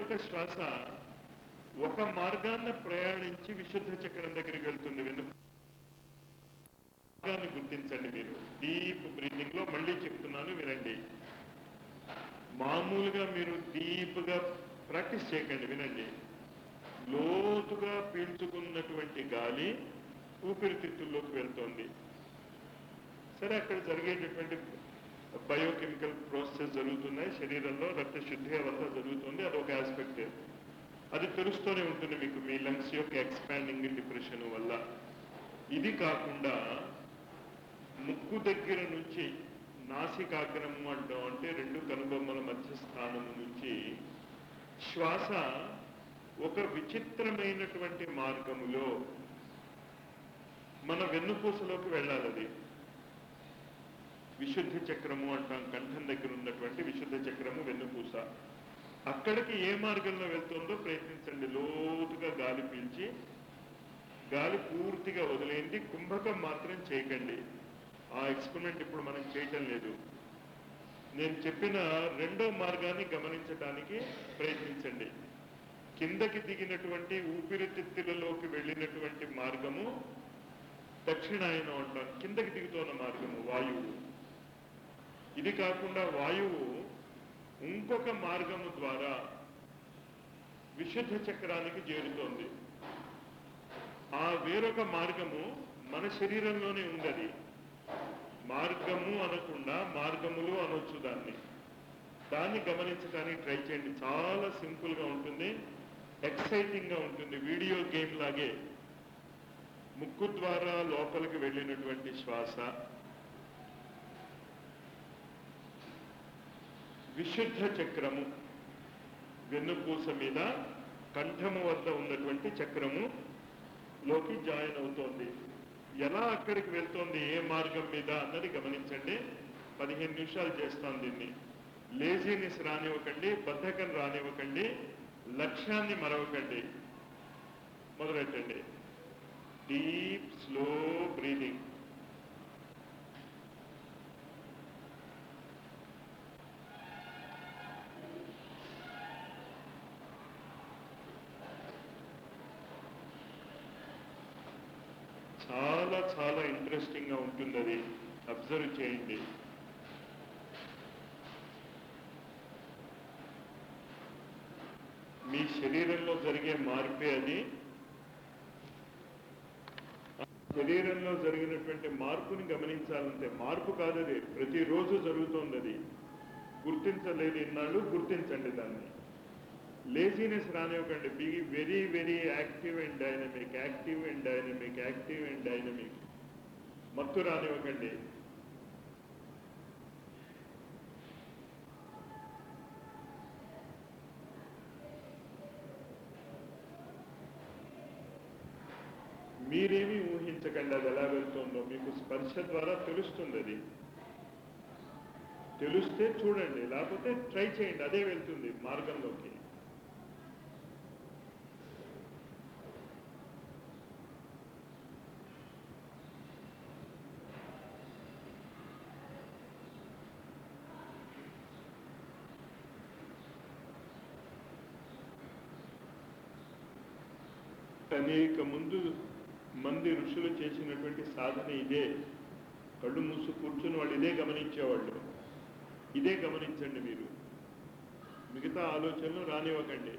వేరొక శ్వాస ఒక మార్గాన్న ప్రయాణించి విశుద్ధ చక్రం దగ్గరికి వెళ్తుంది వెన్ను మార్గాన్ని గుర్తించండి మీరు డీప్ బ్రీతింగ్ లో మళ్ళీ చెప్తున్నాను వినండి మామూలుగా మీరు డీప్ గా ప్రాక్టీస్ చేయకండి వినండి లోతుగా పీల్చుకున్నటువంటి గాలి ఊపిరితిత్తుల్లోకి వెళ్తోంది సరే అక్కడ జరిగేటటువంటి బయోకెమికల్ ప్రాసెస్ జరుగుతున్నాయి శరీరంలో రక్త శుద్ధి అవంతా జరుగుతుంది అదొక ఆస్పెక్ట్ అది తెలుస్తూనే ఉంటుంది మీకు మీ లంగ్స్ యొక్క ఎక్స్పాండింగ్ డిప్రెషన్ వల్ల ఇది కాకుండా ముక్కు దగ్గర నుంచి నాసికాగ్రము అంటాం అంటే రెండు కనుబొమ్మల మధ్య స్థానము నుంచి శ్వాస ఒక విచిత్రమైనటువంటి మార్గములో మన వెన్నుపూసలోకి వెళ్ళాలది విశుద్ధ చక్రము అంటాం కంఠం దగ్గర ఉన్నటువంటి విశుద్ధ చక్రము వెన్నుపూస అక్కడికి ఏ మార్గంలో వెళ్తుందో ప్రయత్నించండి లోతుగా గాలి పీల్చి గాలి పూర్తిగా వదిలేంది కుంభకం మాత్రం చేయకండి ఆ ఎక్స్పెరిమెంట్ ఇప్పుడు మనం చేయటం లేదు నేను చెప్పిన రెండో మార్గాన్ని గమనించడానికి ప్రయత్నించండి కిందకి దిగినటువంటి ఊపిరితిత్తులలోకి వెళ్ళినటువంటి మార్గము దక్షిణాయనం అంటాం కిందకి దిగుతున్న మార్గము వాయువు ఇది కాకుండా వాయువు ఇంకొక మార్గము ద్వారా విశుద్ధ చక్రానికి చేరుతోంది ఆ వేరొక మార్గము మన శరీరంలోనే ఉందది మార్గము అనకుండా మార్గములు అనొచ్చు దాన్ని దాన్ని గమనించడానికి ట్రై చేయండి చాలా సింపుల్ గా ఉంటుంది ఎక్సైటింగ్ గా ఉంటుంది వీడియో గేమ్ లాగే ముక్కు ద్వారా లోపలికి వెళ్ళినటువంటి శ్వాస విశుద్ధ చక్రము వెన్నుపూస మీద కంఠము వద్ద ఉన్నటువంటి చక్రము లోకి జాయిన్ అవుతోంది ఎలా అక్కడికి వెళ్తోంది ఏ మార్గం మీద అన్నది గమనించండి పదిహేను నిమిషాలు చేస్తాం దీన్ని లేజీనెస్ రానివ్వకండి బద్ధకం రానివ్వకండి లక్ష్యాన్ని మరవకండి మొదలెట్టండి డీప్ స్లో బ్రీదింగ్ చాలా చాలా ఇంట్రెస్టింగ్ గా ఉంటుంది అది అబ్జర్వ్ చేయండి మీ శరీరంలో జరిగే మార్పే అది ఆ శరీరంలో జరిగినటువంటి మార్పుని గమనించాలంటే మార్పు కాదు అది ప్రతిరోజు జరుగుతోంది అది గుర్తించలేదు ఇన్నాళ్ళు గుర్తించండి దాన్ని లేజినెస్ రానివ్వకండి be very very active and dynamic active and dynamic active and dynamic మత్తు రానివ్వకండి మీరేమీ ఊహించకండి అది ఎలా వెళ్తుందో మీకు స్పర్శ ద్వారా తెలుస్తుంది అది తెలిస్తే చూడండి లేకపోతే ట్రై చేయండి అదే వెళ్తుంది మార్గంలోకి అనేక ముందు మంది ఋషులు చేసినటువంటి సాధన ఇదే కళ్ళు మూసు కూర్చుని వాళ్ళు ఇదే గమనించేవాళ్ళు ఇదే గమనించండి మీరు మిగతా ఆలోచనలు రానివ్వకండి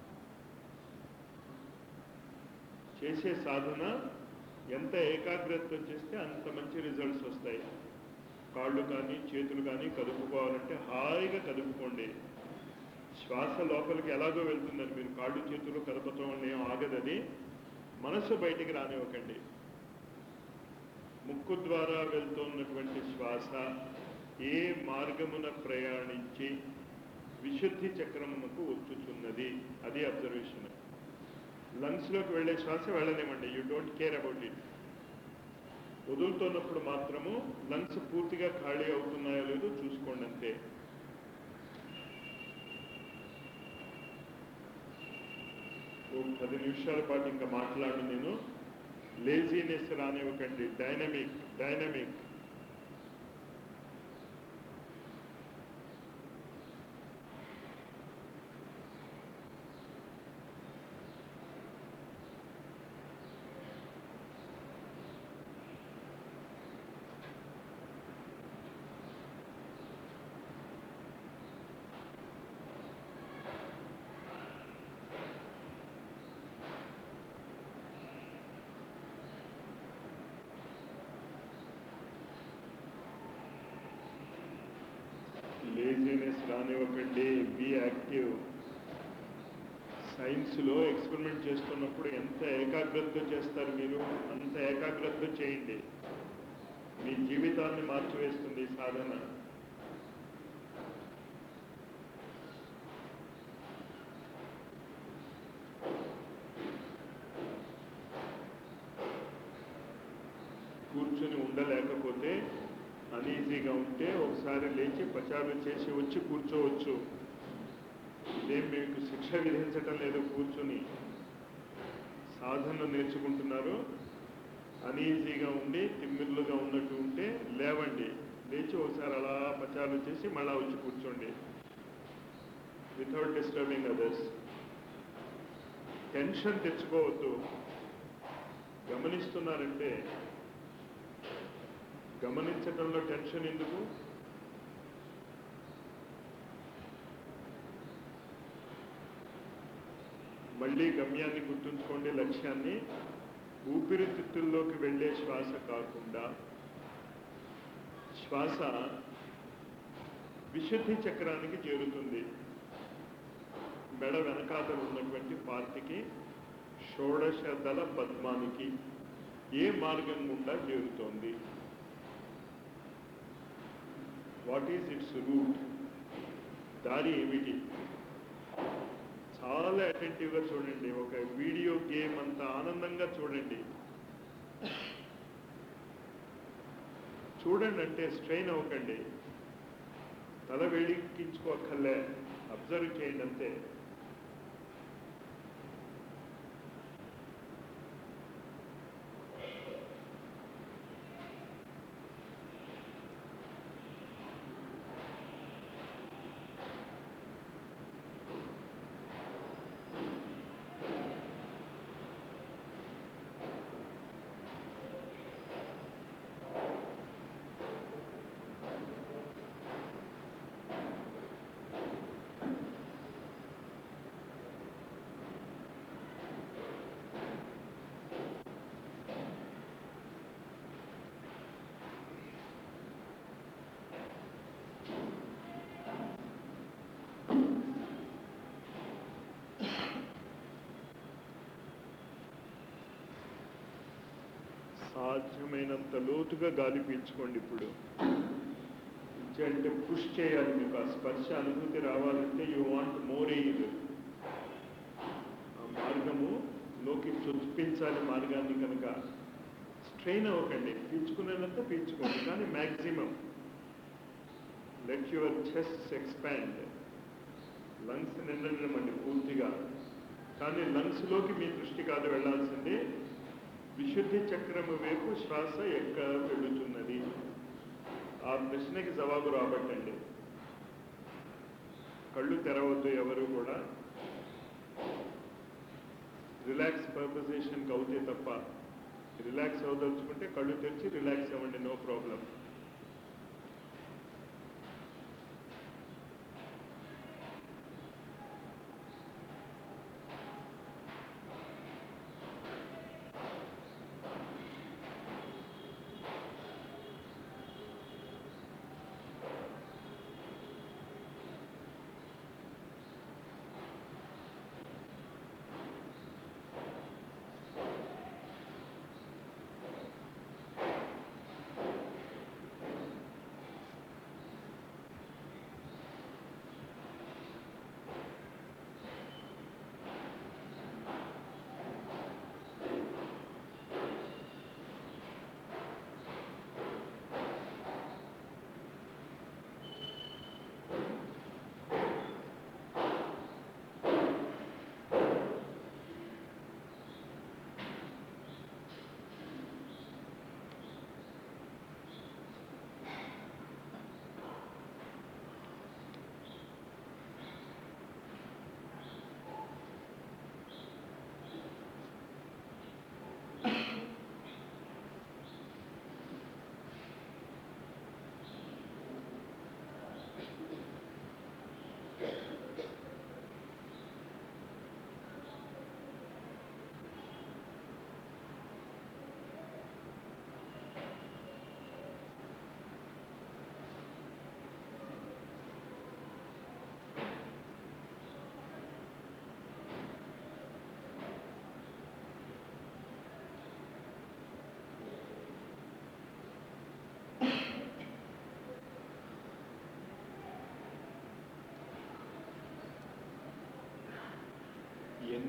చేసే సాధన ఎంత ఏకాగ్రతతో చేస్తే అంత మంచి రిజల్ట్స్ వస్తాయి కాళ్ళు కానీ చేతులు కానీ కదుపుకోవాలంటే హాయిగా కదుపుకోండి శ్వాస లోపలికి ఎలాగో వెళ్తుందని మీరు కాళ్ళు చేతులు కదపటం వల్ల ఏం ఆగదది మనసు బయటికి రానివ్వకండి ముక్కు ద్వారా వెళ్తున్నటువంటి శ్వాస ఏ మార్గమున ప్రయాణించి విశుద్ధి చక్రమునకు వచ్చుచున్నది అది అబ్జర్వేషన్ లంగ్స్లోకి వెళ్ళే శ్వాస వెళ్ళనివ్వండి you don't care about it వదులుతున్నప్పుడు మాత్రము లంగ్స్ పూర్తిగా ఖాళీ అవుతున్నాయో లేదో చూసుకోండి అంతే ఓ పది నిమిషాల పాటు ఇంకా మాట్లాడు నేను లేజీనెస్ రానివ్వకండి డైనమిక్ డైనమిక్ కానివ్వకండి బీ యాక్టివ్ సైన్స్లో ఎక్స్పెరిమెంట్ చేస్తున్నప్పుడు ఎంత ఏకాగ్రతతో చేస్తారు మీరు అంత ఏకాగ్రతతో చేయండి మీ జీవితాన్ని మార్చివేస్తుంది ఈ సాధన కూర్చొని ఉండలేకపోతే అనీజీగా ఉంటే ఒకసారి లేచి ప్రచారం చేసి వచ్చి కూర్చోవచ్చు ఇదేం మీకు శిక్ష విధించటం లేదు కూర్చొని సాధన నేర్చుకుంటున్నారు అనీజీగా ఉండి తిమ్మిర్లుగా ఉన్నట్టు ఉంటే లేవండి లేచి ఒకసారి అలా ప్రచారం చేసి మళ్ళా వచ్చి కూర్చోండి వితౌట్ డిస్టర్బింగ్ అదర్స్ టెన్షన్ తెచ్చుకోవద్దు గమనిస్తున్నారంటే గమనించడంలో టెన్షన్ ఎందుకు మళ్ళీ గమ్యాన్ని గుర్తుంచుకోండి లక్ష్యాన్ని ఊపిరితిత్తుల్లోకి వెళ్ళే శ్వాస కాకుండా శ్వాస విశుద్ధి చక్రానికి చేరుతుంది మెడ వెనకాతల ఉన్నటువంటి పార్టీకి షోడశ దళ పద్మానికి ఏ మార్గం గుండా చేరుతోంది వాట్ ఈజ్ ఇట్స్ రూట్ దారి ఏమిటి చాలా అటెంటివ్గా చూడండి ఒక వీడియో గేమ్ అంత ఆనందంగా చూడండి చూడండి అంటే స్ట్రెయిన్ అవ్వకండి తల వేడికించుకోక్కర్లే అబ్జర్వ్ చేయండి అంతే సాధ్యమైనంత లోతుగా గాలి పీల్చుకోండి ఇప్పుడు ఇచ్చే అంటే పుష్ చేయాలి మీకు ఆ స్పర్శ అనుభూతి రావాలంటే యూ వాంట్ మోర్ ఎయిర్ ఆ మార్గము లోకి చొప్పించాలి మార్గాన్ని కనుక స్ట్రెయిన్ అవ్వకండి పీల్చుకునేదంతా పీల్చుకోండి కానీ maximum let your chest expand lungs నిండమండి పూర్తిగా కానీ లంగ్స్లోకి మీ దృష్టి కాదు వెళ్ళాల్సింది విశుద్ధి చక్రము వైపు శ్వాస ఎక్కడ వెళుతున్నది ఆ ప్రశ్నకి జవాబు రాబట్టండి కళ్ళు తెరవద్దు ఎవరు కూడా రిలాక్స్ పర్పజేషన్కి అవుతే తప్ప రిలాక్స్ అవ్వదలుచుకుంటే కళ్ళు తెరిచి రిలాక్స్ అవ్వండి నో ప్రాబ్లం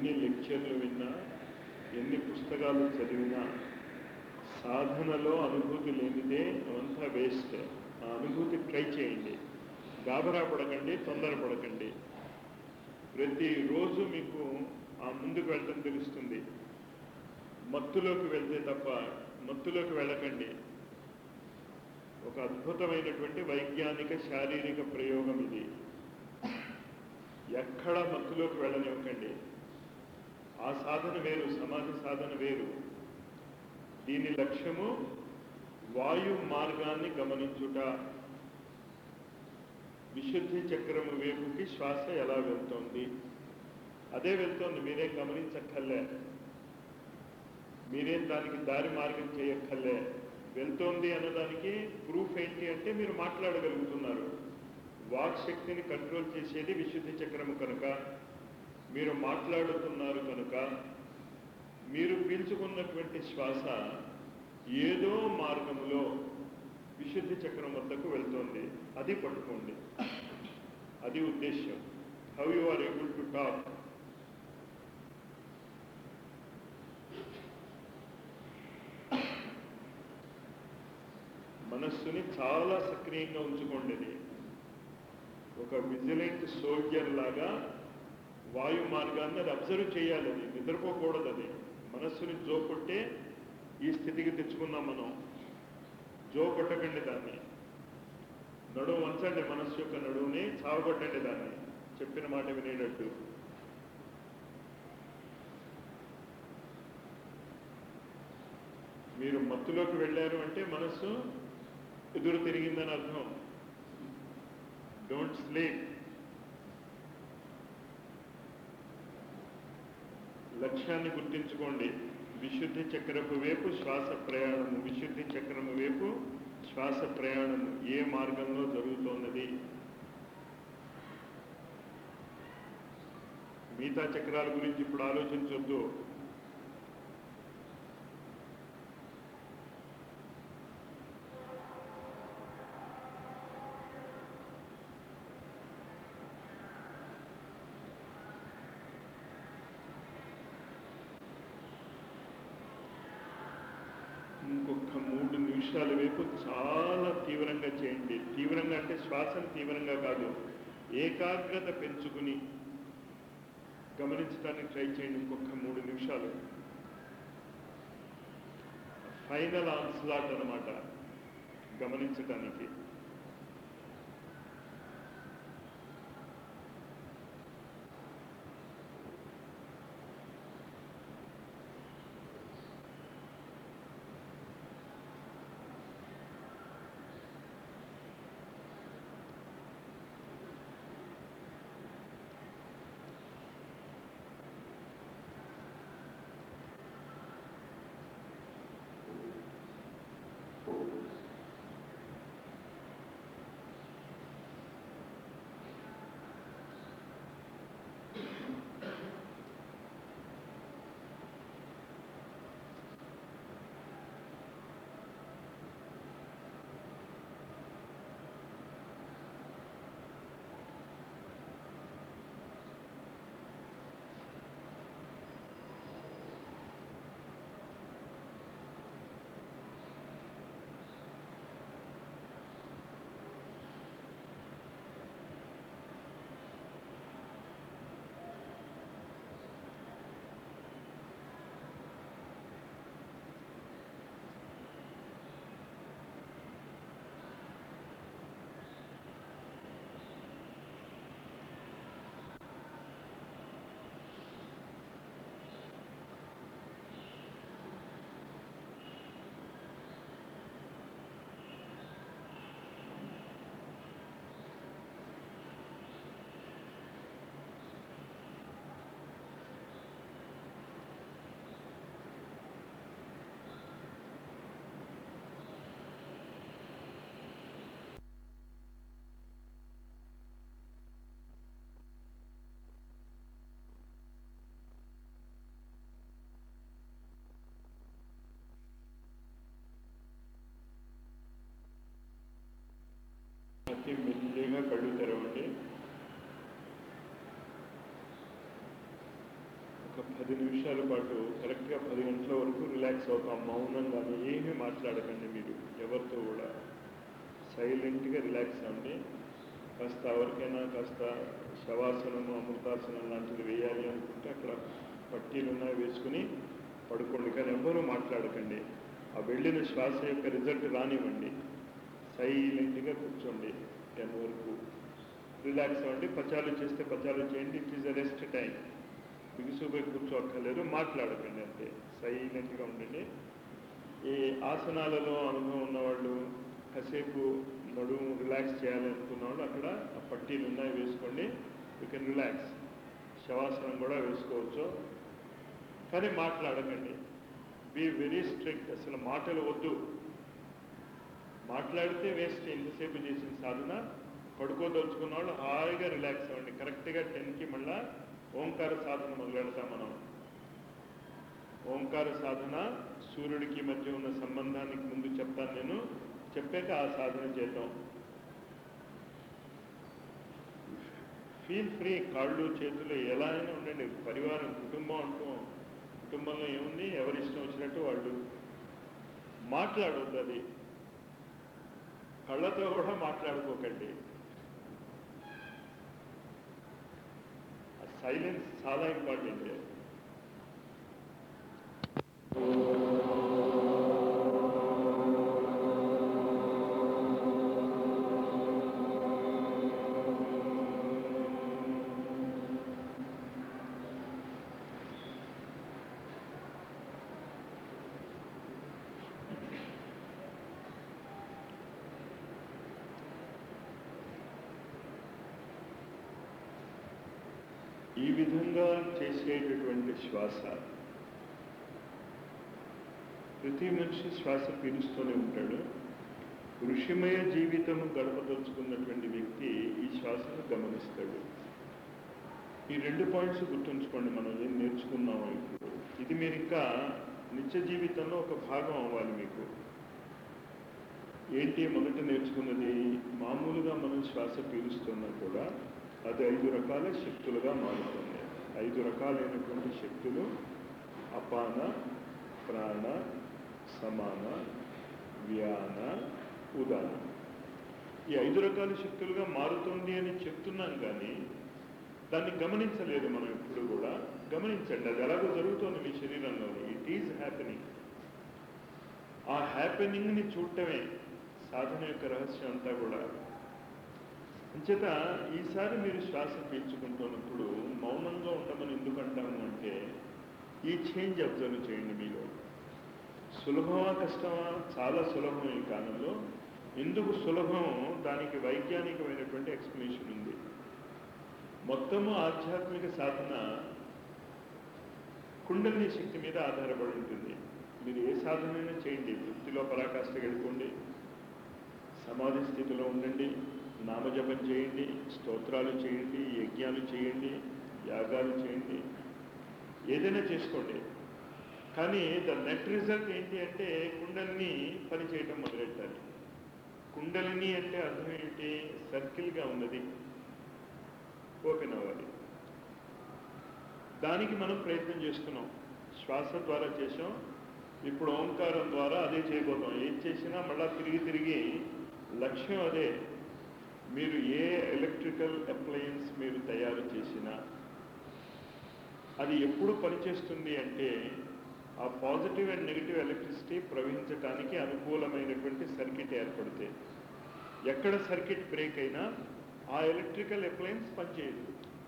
ఎన్ని లెక్చర్లు విన్నా ఎన్ని పుస్తకాలు చదివినా సాధనలో అనుభూతి లేనిదే అవంతా వేస్ట్ ఆ అనుభూతి ట్రై చేయండి గాబరా పడకండి తొందరపడకండి ప్రతిరోజు మీకు ఆ ముందుకు వెళ్ళటం తెలుస్తుంది మత్తులోకి వెళ్తే తప్ప మత్తులోకి వెళ్ళకండి ఒక అద్భుతమైనటువంటి వైజ్ఞానిక శారీరక ప్రయోగం ఇది ఎక్కడ మత్తులోకి వెళ్ళనివ్వకండి ఆ సాధన వేరు సమాధి సాధన వేరు దీని లక్ష్యము వాయు మార్గాన్ని గమనించుట విశుద్ధి చక్రము వైపుకి శ్వాస ఎలా వెళ్తోంది అదే వెళ్తోంది మీరేం గమనించక్కర్లే మీరేం దానికి దారి మార్గం చేయక్కర్లే వెళ్తోంది అన్నదానికి ప్రూఫ్ ఏంటి అంటే మీరు మాట్లాడగలుగుతున్నారు వాక్ శక్తిని కంట్రోల్ చేసేది విశుద్ధి చక్రము కనుక మీరు మాట్లాడుతున్నారు కనుక మీరు పీల్చుకున్నటువంటి శ్వాస ఏదో మార్గంలో విశుద్ధి చక్రం వద్దకు వెళ్తోంది అది పట్టుకోండి అది ఉద్దేశ్యం how you are able to talk మనస్సుని చాలా సక్రియంగా ఉంచుకోండి అది ఒక విజిలెంట్ సోల్జర్ లాగా వాయు మార్గాన్ని అది అబ్జర్వ్ చేయాలి అది నిద్రపోకూడదు అది మనస్సుని జో కొట్టే ఈ స్థితికి తెచ్చుకున్నాం మనం జో కొట్టకండి దాన్ని నడువు వంచండి మనస్సు యొక్క నడువుని చావగొట్టండి దాన్ని చెప్పిన మాట వినేటట్టు మీరు మత్తులోకి వెళ్ళారు అంటే మనస్సు ఎదురు తిరిగిందని అర్థం డోంట్ స్లీప్ లక్ష్యాన్ని గుర్తించుకోండి విశుద్ధి చక్రపు వైపు శ్వాస ప్రయాణము విశుద్ధి చక్రము వైపు శ్వాస ప్రయాణము ఏ మార్గంలో జరుగుతున్నది మిగతా చక్రాల గురించి ఇప్పుడు ఆలోచించొద్దు ఇంకొక మూడు నిమిషాల వైపు చాలా తీవ్రంగా చేయండి తీవ్రంగా అంటే శ్వాసను తీవ్రంగా కాదు ఏకాగ్రత పెంచుకుని గమనించడానికి ట్రై చేయండి ఇంకొక మూడు నిమిషాలు ఫైనల్ ఆన్స్లాట్ అనమాట గమనించటానికి పది నిమిషాల పాటు కరెక్ట్గా పది గంటల వరకు రిలాక్స్ అవుతాం మౌనంగా ఏమీ మాట్లాడకండి మీరు ఎవరితో కూడా సైలెంట్గా రిలాక్స్ అవ్వండి కాస్త ఎవరికైనా కాస్త శవాసనము అమృతాసనం లాంటిది వేయాలి అనుకుంటే అక్కడ పట్టీలు ఉన్నాయి వేసుకుని పడుకోండి కానీ ఎవ్వరూ మాట్లాడకండి ఆ వెళ్ళిన శ్వాస యొక్క రిజల్ట్ రానివ్వండి సైలెంట్గా కూర్చోండి టెన్ వరకు రిలాక్స్ అవ్వండి పచాలు చేస్తే పచాలు చేయండి it is a rest time బిగుసుపోయి కూర్చోక్కర్లేదు మాట్లాడకండి అంతే సైలెంట్గా ఉండండి ఈ ఆసనాలలో అనుభవం ఉన్నవాళ్ళు కాసేపు నడుము రిలాక్స్ చేయాలి అనుకున్న వాళ్ళు అక్కడ ఆ పట్టీలు ఉన్నాయి వేసుకోండి యూ కెన్ రిలాక్స్ శవాసనం కూడా వేసుకోవచ్చు కానీ మాట్లాడకండి బీ వెరీ స్ట్రిక్ట్ అసలు మాటలు వద్దు మాట్లాడితే వేస్ట్ ఎంతసేపు చేసిన సాధన పడుకోదలుచుకున్న వాళ్ళు హాయిగా రిలాక్స్ అవ్వండి కరెక్ట్గా టెన్కి మళ్ళా ఓంకార సాధన మొదలెడతాం మనం ఓంకార సాధన సూర్యుడికి మధ్య ఉన్న సంబంధానికి ముందు చెప్తాను నేను చెప్పాక ఆ సాధన చేద్దాం ఫీల్ ఫ్రీ కాళ్ళు చేతులు ఎలా అయినా ఉండండి పరివారం కుటుంబం అంటూ కుటుంబంలో ఏముంది ఎవరి ఇష్టం వచ్చినట్టు వాళ్ళు మాట్లాడొద్దు అది కళ్ళతో కూడా మాట్లాడుకోకండి సైలెన్స్ చాలా ఇంపార్టెంట్ ఈ విధంగా చేసేటటువంటి శ్వాస ప్రతి మనిషి శ్వాస పీలుస్తూనే ఉంటాడు ఋషిమయ జీవితము గడపదలుచుకున్నటువంటి వ్యక్తి ఈ శ్వాసను గమనిస్తాడు ఈ రెండు పాయింట్స్ గుర్తుంచుకోండి మనం ఏం నేర్చుకున్నామో ఇప్పుడు ఇది మీరు ఇంకా నిత్య జీవితంలో ఒక భాగం అవ్వాలి మీకు ఏంటి మొదట నేర్చుకున్నది మామూలుగా మనం శ్వాస పీలుస్తున్నా కూడా అది ఐదు రకాల శక్తులుగా మారుతుంది ఐదు రకాలైనటువంటి శక్తులు అపాన ప్రాణ సమాన వ్యాన ఉదాన ఈ ఐదు రకాల శక్తులుగా మారుతుంది అని చెప్తున్నాం కానీ దాన్ని గమనించలేదు మనం ఎప్పుడు కూడా గమనించండి అది ఎలాగో జరుగుతోంది మీ శరీరంలో ఇట్ ఈజ్ హ్యాపెనింగ్ ఆ హ్యాపెనింగ్ని చూడటమే సాధన యొక్క రహస్యం అంతా కూడా అంచేత ఈసారి మీరు శ్వాస పీల్చుకుంటున్నప్పుడు మౌనంగా ఉండమని ఎందుకు అంటాము అంటే ఈ చేంజ్ అబ్జర్వ్ చేయండి మీలో సులభమా కష్టమా చాలా సులభం ఈ కాలంలో ఎందుకు సులభం దానికి వైజ్ఞానికమైనటువంటి ఎక్స్ప్లెనేషన్ ఉంది మొత్తము ఆధ్యాత్మిక సాధన కుండలిని శక్తి మీద ఆధారపడి ఉంటుంది మీరు ఏ సాధనైనా చేయండి వృత్తిలో పరాకాష్ఠకి వెళ్ళిపోండి సమాధి స్థితిలో ఉండండి నామజపం చేయండి స్తోత్రాలు చేయండి యజ్ఞాలు చేయండి యాగాలు చేయండి ఏదైనా చేసుకోండి కానీ ద నెట్ రిజల్ట్ ఏంటి అంటే కుండలిని పనిచేయటం మొదలెట్టాలి కుండలిని అంటే అర్థం ఏంటి సర్కిల్గా ఉన్నది ఓపెన్ అవ్వాలి దానికి మనం ప్రయత్నం చేస్తున్నాం శ్వాస ద్వారా చేసాం ఇప్పుడు ఓంకారం ద్వారా అదే చేయబోతాం ఏం చేసినా మళ్ళా తిరిగి తిరిగి లక్ష్యం అదే మీరు ఏ ఎలక్ట్రికల్ అప్లయన్స్ మీరు తయారు చేసినా అది ఎప్పుడు పనిచేస్తుంది అంటే ఆ పాజిటివ్ అండ్ నెగిటివ్ ఎలక్ట్రిసిటీ ప్రవహించడానికి అనుకూలమైనటువంటి సర్క్యూట్ ఏర్పడితే ఎక్కడ సర్క్యూట్ బ్రేక్ అయినా ఆ ఎలక్ట్రికల్ అప్లయన్స్ పనిచేయదు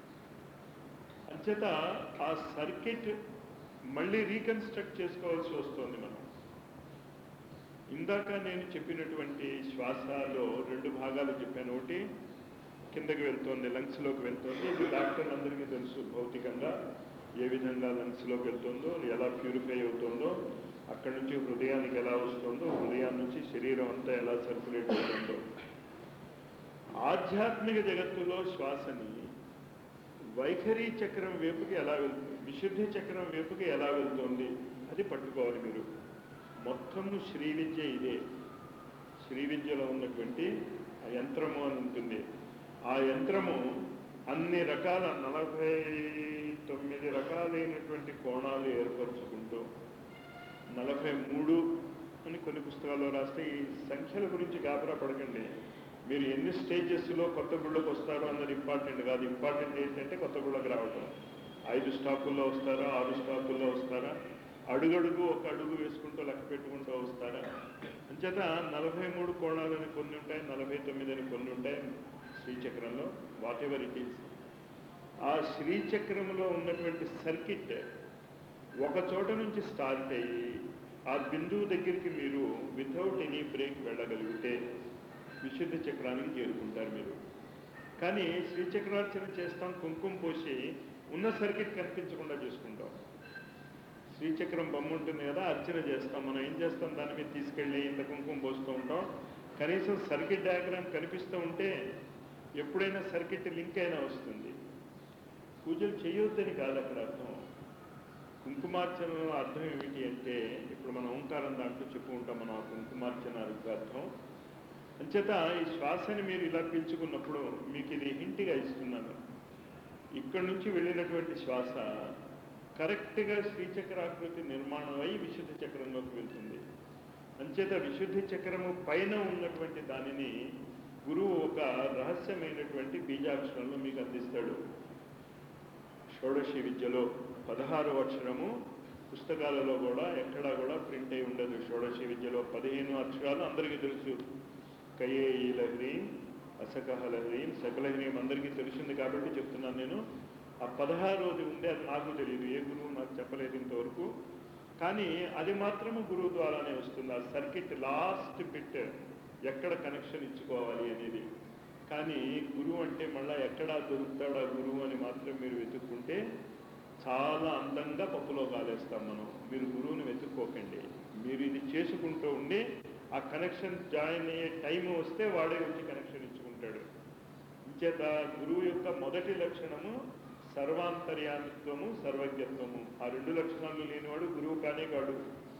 అంచేత ఆ సర్క్యూట్ మళ్ళీ రీకన్స్ట్రక్ట్ చేసుకోవాల్సి వస్తుంది మనం ఇందాక నేను చెప్పినటువంటి శ్వాసలో రెండు భాగాలు చెప్పాను ఒకటి కిందకి వెళ్తోంది లంగ్స్లోకి వెళ్తోంది ఇది డాక్టర్ అందరికీ తెలుసు భౌతికంగా ఏ విధంగా లంగ్స్లోకి వెళ్తుందో ఎలా ప్యూరిఫై అవుతుందో అక్కడి నుంచి హృదయానికి ఎలా వస్తుందో హృదయం నుంచి శరీరం అంతా ఎలా సర్క్యులేట్ అవుతుందో ఆధ్యాత్మిక జగత్తులో శ్వాసని వైఖరి చక్రం వైపుకి ఎలా వెళ్తుంది విశుద్ధి చక్రం వైపుకి ఎలా వెళ్తుంది అది పట్టుకోవాలి మీరు మొత్తము శ్రీ విద్య ఇదే శ్రీ విద్యలో ఉన్నటువంటి ఆ యంత్రము అని ఉంటుంది ఆ యంత్రము అన్ని రకాల నలభై తొమ్మిది రకాలైనటువంటి కోణాలు ఏర్పరచుకుంటూ నలభై మూడు అని కొన్ని పుస్తకాల్లో రాస్తే ఈ సంఖ్యల గురించి గాబరా పడకండి మీరు ఎన్ని స్టేజెస్లో కొత్త గుళ్ళకి వస్తారో అన్నది ఇంపార్టెంట్ కాదు ఇంపార్టెంట్ ఏంటంటే కొత్త గుళ్ళకి రావటం ఐదు స్టాపుల్లో వస్తారా ఆరు స్టాపుల్లో వస్తారా అడుగడుగు ఒక అడుగు వేసుకుంటూ లెక్క పెట్టుకుంటూ వస్తారా అంచేత నలభై మూడు కోణాలని కొన్ని ఉంటాయి నలభై తొమ్మిది అని కొన్ని ఉంటాయి శ్రీచక్రంలో వాట్ ఎవర్ ఇట్ ఈస్ ఆ శ్రీచక్రంలో ఉన్నటువంటి సర్కిట్ ఒక చోట నుంచి స్టార్ట్ అయ్యి ఆ బిందువు దగ్గరికి మీరు వితౌట్ ఎనీ బ్రేక్ వెళ్ళగలిగితే విశుద్ధ చక్రానికి చేరుకుంటారు మీరు కానీ శ్రీచక్రార్చన చేస్తాం కుంకుమ పోసి ఉన్న సర్కిట్ కనిపించకుండా చేసుకుంటాం శ్రీచక్రం బొమ్మ ఉంటుంది కదా అర్చన చేస్తాం మనం ఏం చేస్తాం దాని మీద తీసుకెళ్ళి ఇంత కుంకుమ పోస్తూ ఉంటాం కనీసం సర్కిట్ డయాగ్రామ్ కనిపిస్తూ ఉంటే ఎప్పుడైనా సర్కిట్ లింక్ అయినా వస్తుంది పూజలు చేయొద్దని కాదు అక్కడ అర్థం కుంకుమార్చనలో అర్థం ఏమిటి అంటే ఇప్పుడు మనం ఓంకారం దాంట్లో చెప్పుకుంటాం మనం ఆ కుంకుమార్చన అర్థం అంచేత ఈ శ్వాసని మీరు ఇలా పీల్చుకున్నప్పుడు మీకు ఇది హింటిగా ఇస్తున్నాను ఇక్కడి నుంచి వెళ్ళినటువంటి శ్వాస కరెక్ట్గా శ్రీచక్రాకృతి నిర్మాణం అయి విశుద్ధ చక్రంలోకి వెళ్తుంది అంచేత విశుద్ధి చక్రము పైన ఉన్నటువంటి దానిని గురువు ఒక రహస్యమైనటువంటి బీజాక్షరంలో మీకు అందిస్తాడు షోడశి విద్యలో పదహారు అక్షరము పుస్తకాలలో కూడా ఎక్కడా కూడా ప్రింట్ అయి ఉండదు షోడశి విద్యలో పదిహేను అక్షరాలు అందరికీ తెలుసు కయే ఈ లహరీం అసకహ లహరీం సకలహరీం అందరికీ తెలిసింది కాబట్టి చెప్తున్నాను నేను ఆ పదహారోది ఉండే అది నాకు తెలియదు ఏ గురువు నాకు చెప్పలేదు ఇంతవరకు కానీ అది మాత్రము గురువు ద్వారానే వస్తుంది ఆ సర్కిట్ లాస్ట్ బిట్ ఎక్కడ కనెక్షన్ ఇచ్చుకోవాలి అనేది కానీ గురువు అంటే మళ్ళీ ఎక్కడా దొరుకుతాడా గురువు అని మాత్రం మీరు వెతుక్కుంటే చాలా అందంగా పప్పులో కాలేస్తాం మనం మీరు గురువుని వెతుక్కోకండి మీరు ఇది చేసుకుంటూ ఉండి ఆ కనెక్షన్ జాయిన్ అయ్యే టైం వస్తే వాడే వచ్చి కనెక్షన్ ఇచ్చుకుంటాడు ఇంచేత గురువు యొక్క మొదటి లక్షణము సర్వాంతర్యామిత్వము సర్వజ్ఞత్వము ఆ రెండు లక్షణాలు లేనివాడు గురువు కానే కాడు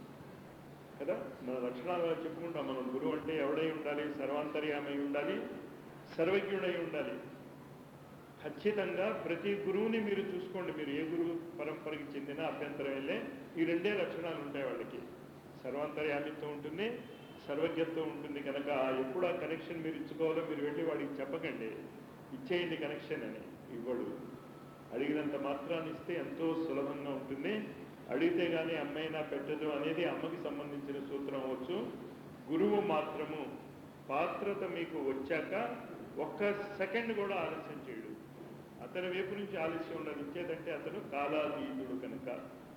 కదా మన లక్షణాలు అలా చెప్పుకుంటాం మనం గురువు అంటే ఎవడై ఉండాలి సర్వాంతర్యామై ఉండాలి సర్వజ్ఞుడై ఉండాలి ఖచ్చితంగా ప్రతి గురువుని మీరు చూసుకోండి మీరు ఏ గురువు పరంపరకి చెందిన అభ్యంతరం వెళ్ళే ఈ రెండే లక్షణాలు ఉంటాయి వాళ్ళకి సర్వాంతర్యామిత్వం ఉంటుంది సర్వజ్ఞత్వం ఉంటుంది కనుక ఎప్పుడు ఆ కనెక్షన్ మీరు ఇచ్చుకోవాలో మీరు వెళ్ళి వాడికి చెప్పకండి ఇచ్చేయండి కనెక్షన్ అని ఇవ్వడు అడిగినంత మాత్రాన్ని ఇస్తే ఎంతో సులభంగా ఉంటుంది అడిగితే కానీ అమ్మైనా పెట్టదు అనేది అమ్మకి సంబంధించిన సూత్రం అవ్వచ్చు గురువు మాత్రము పాత్రత మీకు వచ్చాక ఒక్క సెకండ్ కూడా ఆలస్యం చేయడు అతని వైపు నుంచి ఆలస్యం ఉండదు ఇంకేదంటే అతను కాలాతీతుడు కనుక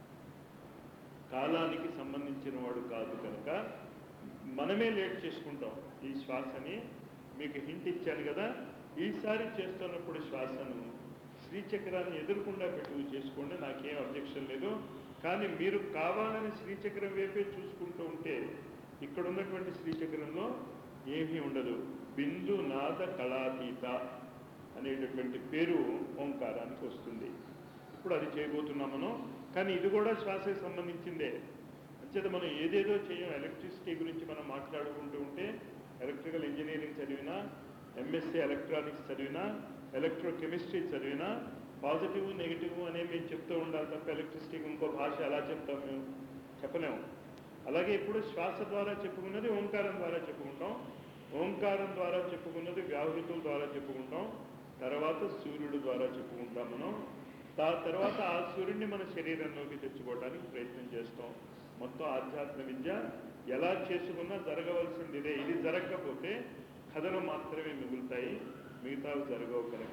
కాలానికి సంబంధించిన వాడు కాదు కనుక మనమే లేట్ చేసుకుంటాం ఈ శ్వాసని మీకు హింట్ ఇచ్చాను కదా ఈసారి చేస్తున్నప్పుడు శ్వాసను శ్రీచక్రాన్ని ఎదురకుండా పెట్టుకు చేసుకోండి నాకేం అబ్జెక్షన్ లేదు కానీ మీరు కావాలని శ్రీచక్రం వైపే చూసుకుంటూ ఉంటే ఇక్కడ ఉన్నటువంటి శ్రీచక్రంలో ఏమీ ఉండదు బిందు నాద కళాతీత అనేటటువంటి పేరు ఓంకారానికి వస్తుంది ఇప్పుడు అది చేయబోతున్నాం మనం కానీ ఇది కూడా శ్వాసకి సంబంధించిందే అంచేత మనం ఏదేదో చేయం ఎలక్ట్రిసిటీ గురించి మనం మాట్లాడుకుంటూ ఉంటే ఎలక్ట్రికల్ ఇంజనీరింగ్ చదివినా ఎంఎస్సీ ఎలక్ట్రానిక్స్ చదివినా ఎలక్ట్రోకెమిస్ట్రీ చదివినా పాజిటివ్ నెగిటివ్ అనే మేము చెప్తూ ఉండాలి తప్ప ఎలక్ట్రిసిటీకి ఇంకో భాష ఎలా చెప్తాం మేము చెప్పలేము అలాగే ఇప్పుడు శ్వాస ద్వారా చెప్పుకున్నది ఓంకారం ద్వారా చెప్పుకుంటాం ఓంకారం ద్వారా చెప్పుకున్నది వ్యాహృతుల ద్వారా చెప్పుకుంటాం తర్వాత సూర్యుడు ద్వారా చెప్పుకుంటాం మనం దా తర్వాత ఆ సూర్యుడిని మన శరీరంలోకి తెచ్చుకోవడానికి ప్రయత్నం చేస్తాం మొత్తం ఆధ్యాత్మ విద్య ఎలా చేసుకున్నా జరగవలసింది ఇదే ఇది జరగకపోతే కథలు మాత్రమే మిగులుతాయి మిగతావి జరగవు కనుక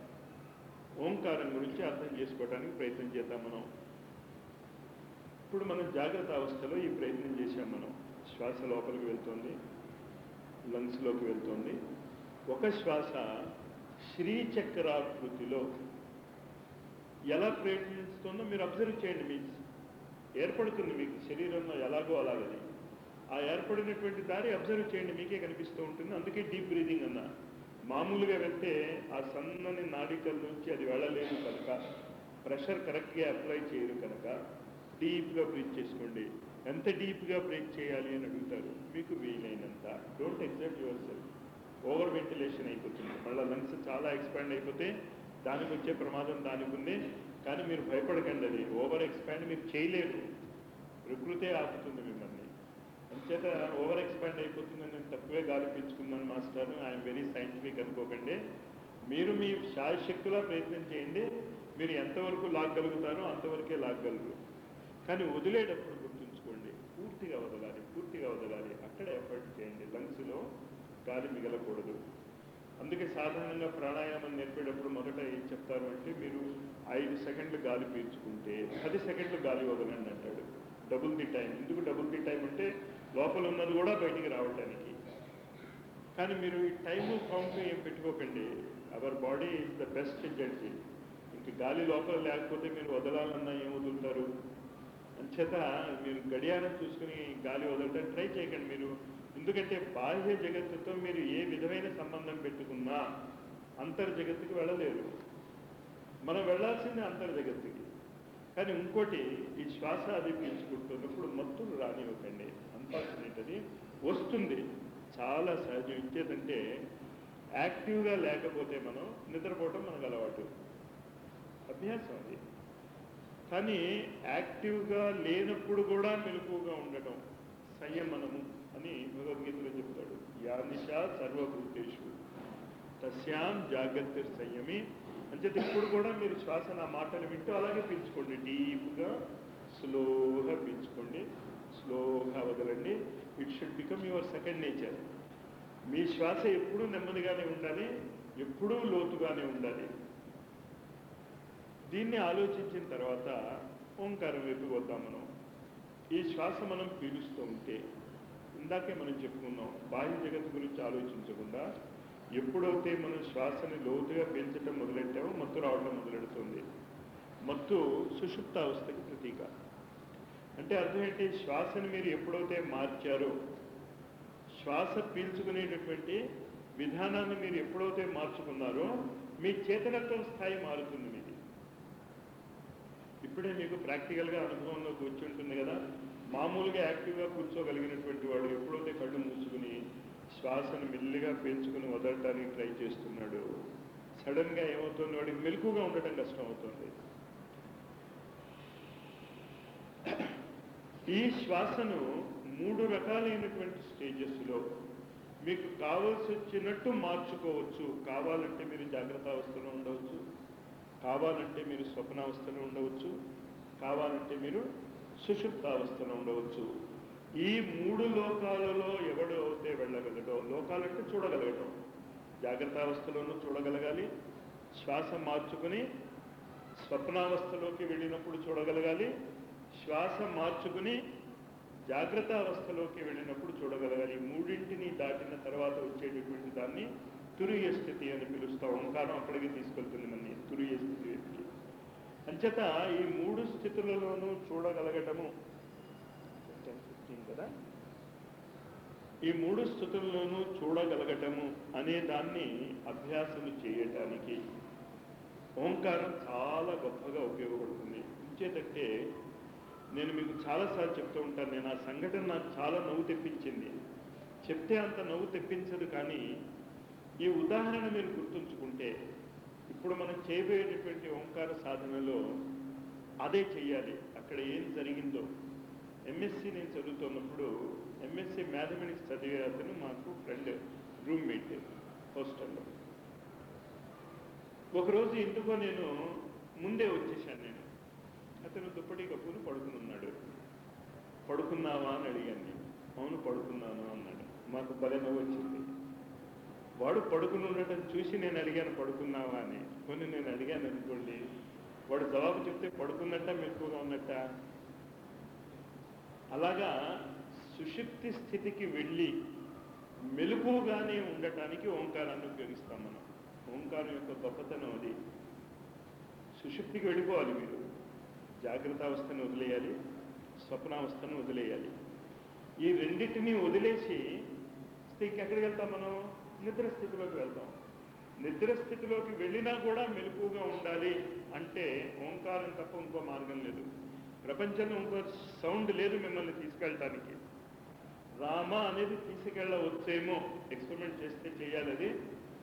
ఓంకారం గురించి అర్థం చేసుకోవడానికి ప్రయత్నం చేద్దాం మనం ఇప్పుడు మనం జాగ్రత్త అవస్థలో ఈ ప్రయత్నం చేశాం మనం శ్వాస లోపలికి వెళ్తుంది లంగ్స్లోకి వెళ్తుంది ఒక శ్వాస శ్రీచక్రాకృతిలో ఎలా ప్రయత్నిస్తుందో మీరు అబ్జర్వ్ చేయండి మీ ఏర్పడుతుంది మీకు శరీరంలో ఎలాగో అలాగని ఆ ఏర్పడినటువంటి దారి అబ్జర్వ్ చేయండి మీకే కనిపిస్తూ ఉంటుంది అందుకే డీప్ బ్రీదింగ్ అన్న మామూలుగా వెళ్తే ఆ సన్నని నాడికల నుంచి అది వెళ్ళలేదు కనుక ప్రెషర్ కరెక్ట్గా అప్లై చేయరు కనుక డీప్గా బ్రీత్ చేసుకోండి ఎంత డీప్గా బ్రేక్ చేయాలి అని అడుగుతారు మీకు వీలైనంత don't exact yourself over ventilation అయిపోతుంది మళ్ళీ లంగ్స్ చాలా ఎక్స్పాండ్ అయిపోతే దానికి వచ్చే ప్రమాదం దానికి ఉంది కానీ మీరు భయపడకండి అది ఓవర్ ఎక్స్పాండ్ మీరు చేయలేరు ప్రకృతే ఆపుతుంది మిమ్మల్ని అంచేత ఓవర్ ఎక్స్పాండ్ అయిపోతుందని నేను తక్కువే గాలి పీల్చుకున్నాను మాస్టర్ ఐఎమ్ వెరీ సైంటిఫిక్ అనుకోకండి మీరు మీ శాయశక్తులా ప్రయత్నం చేయండి మీరు ఎంతవరకు లాగగలుగుతారో అంతవరకే లాగగలరు కానీ వదిలేటప్పుడు గుర్తుంచుకోండి పూర్తిగా వదలాలి పూర్తిగా వదలాలి అక్కడ ఎఫర్ట్ చేయండి లంగ్స్లో గాలి మిగలకూడదు అందుకే సాధారణంగా ప్రాణాయామం నేర్పేటప్పుడు మొదట ఏం చెప్తారు అంటే మీరు ఐదు సెకండ్లు గాలి పీల్చుకుంటే పది సెకండ్లు గాలి వదలండి అంటాడు డబుల్ ది టైం ఎందుకు డబుల్ ది టైం అంటే లోపల ఉన్నది కూడా బయటికి రావడానికి కానీ మీరు ఈ టైం కౌంట్ ఏం పెట్టుకోకండి our body is the best judge ఇంక గాలి లోపల లేకపోతే మీరు వదలాలన్నా ఏం వదులుతారు అంచేత మీరు గడియారం చూసుకుని గాలి వదలటం ట్రై చేయకండి మీరు ఎందుకంటే బాహ్య జగత్తుతో మీరు ఏ విధమైన సంబంధం పెట్టుకున్నా అంతర్ జగత్తుకి వెళ్ళలేరు మనం వెళ్ళాల్సిందే అంతర్ జగత్తుకి కానీ ఇంకోటి ఈ శ్వాస అది పీల్చుకుంటున్నప్పుడు మత్తులు రానివ్వకండి అన్ఫార్చునేట్ అది వస్తుంది చాలా సహజం ఇచ్చేదంటే యాక్టివ్గా లేకపోతే మనం నిద్రపోవటం మనకు అలవాటు అభ్యాసం అది కానీ యాక్టివ్గా లేనప్పుడు కూడా మెలకువగా ఉండటం సంయమనము అని భగవద్గీతలో చెప్తాడు యానిషా సర్వభూతేషు తస్యాం జాగ్రత్త సంయమి అంచేత ఇప్పుడు కూడా మీరు శ్వాస నా మాటలు వింటూ అలాగే పీల్చుకోండి డీప్గా స్లోగా పీల్చుకోండి స్లోగా వదలండి it should become your second nature మీ శ్వాస ఎప్పుడూ నెమ్మదిగానే ఉండాలి ఎప్పుడూ లోతుగానే ఉండాలి దీన్ని ఆలోచించిన తర్వాత ఓంకారం వైపు వద్దాం మనం ఈ శ్వాస మనం పీలుస్తూ ఉంటే ఇందాకే మనం చెప్పుకున్నాం బాహ్య జగత్తు గురించి ఆలోచించకుండా ఎప్పుడైతే మనం శ్వాసని లోతుగా పీల్చడం మొదలెట్టామో మత్తు రావడం మొదలెడుతుంది మత్తు సుషుప్త అవస్థకి ప్రతీక అంటే అర్థం ఏంటి శ్వాసని మీరు ఎప్పుడైతే మార్చారో శ్వాస పీల్చుకునేటటువంటి విధానాన్ని మీరు ఎప్పుడైతే మార్చుకున్నారో మీ చేతనత్వం స్థాయి మారుతుంది మీది ఇప్పుడే మీకు ప్రాక్టికల్గా అనుభవంలో కూర్చుంటుంది కదా మామూలుగా యాక్టివ్గా కూర్చోగలిగినటువంటి వాడు ఎప్పుడైతే కళ్ళు మూసుకుని శ్వాసను మెల్లిగా పీల్చుకుని వదలటానికి ట్రై చేస్తున్నాడు సడన్గా ఏమవుతుంది వాడికి మెలకుగా ఉండటం కష్టం అవుతుంది ఈ శ్వాసను మూడు రకాలైనటువంటి స్టేజెస్లో మీకు కావాల్సి వచ్చినట్టు మార్చుకోవచ్చు కావాలంటే మీరు జాగ్రత్త అవస్థలో ఉండవచ్చు కావాలంటే మీరు స్వప్నావస్థలో ఉండవచ్చు కావాలంటే మీరు సుషుప్తావస్థలో ఉండవచ్చు ఈ మూడు లోకాలలో ఎవడు అయితే వెళ్ళగలడో లోకాలంటే చూడగలగటం జాగ్రత్త అవస్థలోనూ చూడగలగాలి శ్వాస మార్చుకుని స్వప్నావస్థలోకి వెళ్ళినప్పుడు చూడగలగాలి శ్వాస మార్చుకుని జాగ్రత్త అవస్థలోకి వెళ్ళినప్పుడు చూడగలగాలి ఈ మూడింటిని దాటిన తర్వాత వచ్చేటటువంటి దాన్ని తురియ స్థితి అని పిలుస్తాం ఓంకారం అక్కడికి తీసుకెళ్తుంది మన తురియ స్థితి వైపుకి అంచేత ఈ మూడు స్థితులలోనూ చూడగలగటము కదా ఈ మూడు స్థితుల్లోనూ చూడగలగటము అనే దాన్ని అభ్యాసము చేయటానికి ఓంకారం చాలా గొప్పగా ఉపయోగపడుతుంది ఇంచేతంటే నేను మీకు చాలాసార్లు చెప్తూ ఉంటాను నేను ఆ సంఘటన నాకు చాలా నవ్వు తెప్పించింది చెప్తే అంత నవ్వు తెప్పించదు కానీ ఈ ఉదాహరణ మీరు గుర్తుంచుకుంటే ఇప్పుడు మనం చేయబోయేటటువంటి ఓంకార సాధనలో అదే చెయ్యాలి అక్కడ ఏం జరిగిందో ఎంఎస్సి నేను చదువుతున్నప్పుడు ఎంఎస్సి మ్యాథమెటిక్స్ చదివే అతను మాకు ఫ్రెండ్ రూమ్మేట్ హాస్టల్లో ఒకరోజు ఎందుకో నేను ముందే వచ్చేసాను నేను అతను దుప్పటి కప్పుని పడుకుని ఉన్నాడు పడుకున్నావా అని అడిగాను నేను అవును పడుకున్నాను అన్నాడు మాకు భలే నవ్వు వచ్చింది వాడు పడుకుని ఉండటం చూసి నేను అడిగాను పడుకున్నావా అని కొన్ని నేను అడిగాను అనుకోండి వాడు జవాబు చెప్తే పడుకున్నట్ట మెక్కువగా ఉన్నట్ట అలాగా సుషుప్తి స్థితికి వెళ్ళి మెలకుగానే ఉండటానికి ఓంకారాన్ని ఉపయోగిస్తాం మనం ఓంకారం యొక్క గొప్పతనం అది సుషుప్తికి వెళ్ళిపోవాలి మీరు జాగ్రత్త అవస్థను వదిలేయాలి స్వప్నావస్థను వదిలేయాలి ఈ రెండింటినీ వదిలేసి స్థితికి ఎక్కడికి వెళ్తాం మనం నిద్ర స్థితిలోకి వెళ్తాం నిద్ర స్థితిలోకి వెళ్ళినా కూడా మెలకుగా ఉండాలి అంటే ఓంకారం తప్ప ఇంకో మార్గం లేదు ప్రపంచంలో ఇంకో సౌండ్ లేదు మిమ్మల్ని తీసుకెళ్ళటానికి రామ అనేది తీసుకెళ్ళవచ్చేమో ఎక్స్పెరిమెంట్ చేస్తే చేయాలి అది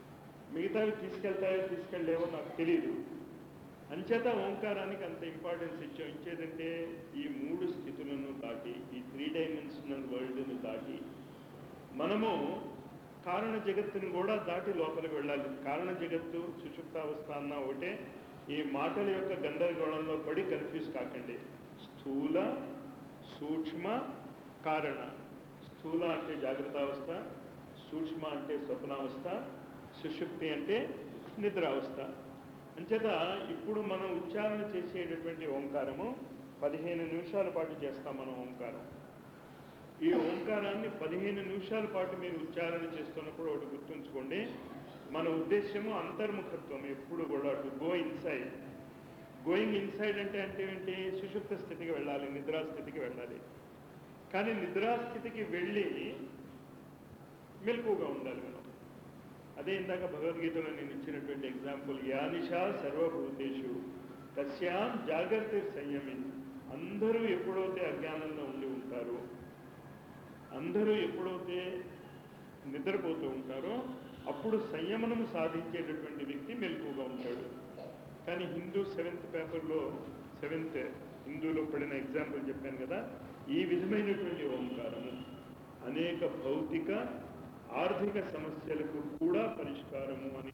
మిగతావి తీసుకెళ్తాయో తీసుకెళ్ళలేవో నాకు తెలియదు అంచేత ఓంకారానికి అంత ఇంపార్టెన్స్ ఇచ్చాం ఇచ్చేదంటే ఈ మూడు స్థితులను దాటి ఈ త్రీ డైమెన్షనల్ వరల్డ్ని దాటి మనము కారణ జగత్తుని కూడా దాటి లోపలికి వెళ్ళాలి కారణ జగత్తు సుషుప్తావస్థ అన్న ఒకటే ఈ మాటల యొక్క గందరగోళంలో పడి కన్ఫ్యూజ్ కాకండి స్థూల సూక్ష్మ కారణ స్థూల అంటే జాగ్రత్తావస్థ సూక్ష్మ అంటే స్వప్నావస్థ సుషుప్తి అంటే నిద్రావస్థ అంచేత ఇప్పుడు మనం ఉచ్చారణ చేసేటటువంటి ఓంకారము పదిహేను నిమిషాల పాటు చేస్తాం మనం ఓంకారం ఈ ఓంకారాన్ని పదిహేను నిమిషాల పాటు మీరు ఉచ్చారణ చేస్తున్నప్పుడు ఒకటి గుర్తుంచుకోండి మన ఉద్దేశము అంతర్ముఖత్వం ఎప్పుడు కూడా to go inside going inside అంటే అంటే ఏంటి సుషుప్త స్థితికి వెళ్ళాలి నిద్రా స్థితికి వెళ్ళాలి కానీ నిద్రా స్థితికి వెళ్ళి మెలకుగా ఉండాలి మనం అదే ఇందాక భగవద్గీతలో నేను ఇచ్చినటువంటి ఎగ్జాంపుల్ యానిషా సర్వభూతేషు తస్యాం జాగ్రత్త సంయమి అందరూ ఎప్పుడైతే అజ్ఞానంలో ఉండి ఉంటారో అందరూ ఎప్పుడైతే నిద్రపోతూ ఉంటారో అప్పుడు సంయమనం సాధించేటటువంటి వ్యక్తి మెలకుగా ఉంటాడు కానీ హిందూ సెవెంత్ పేపర్లో సెవెంత్ హిందూలో పడిన ఎగ్జాంపుల్ చెప్పాను కదా ఈ విధమైనటువంటి ఓంకారము అనేక భౌతిక ఆర్థిక సమస్యలకు కూడా పరిష్కారము అని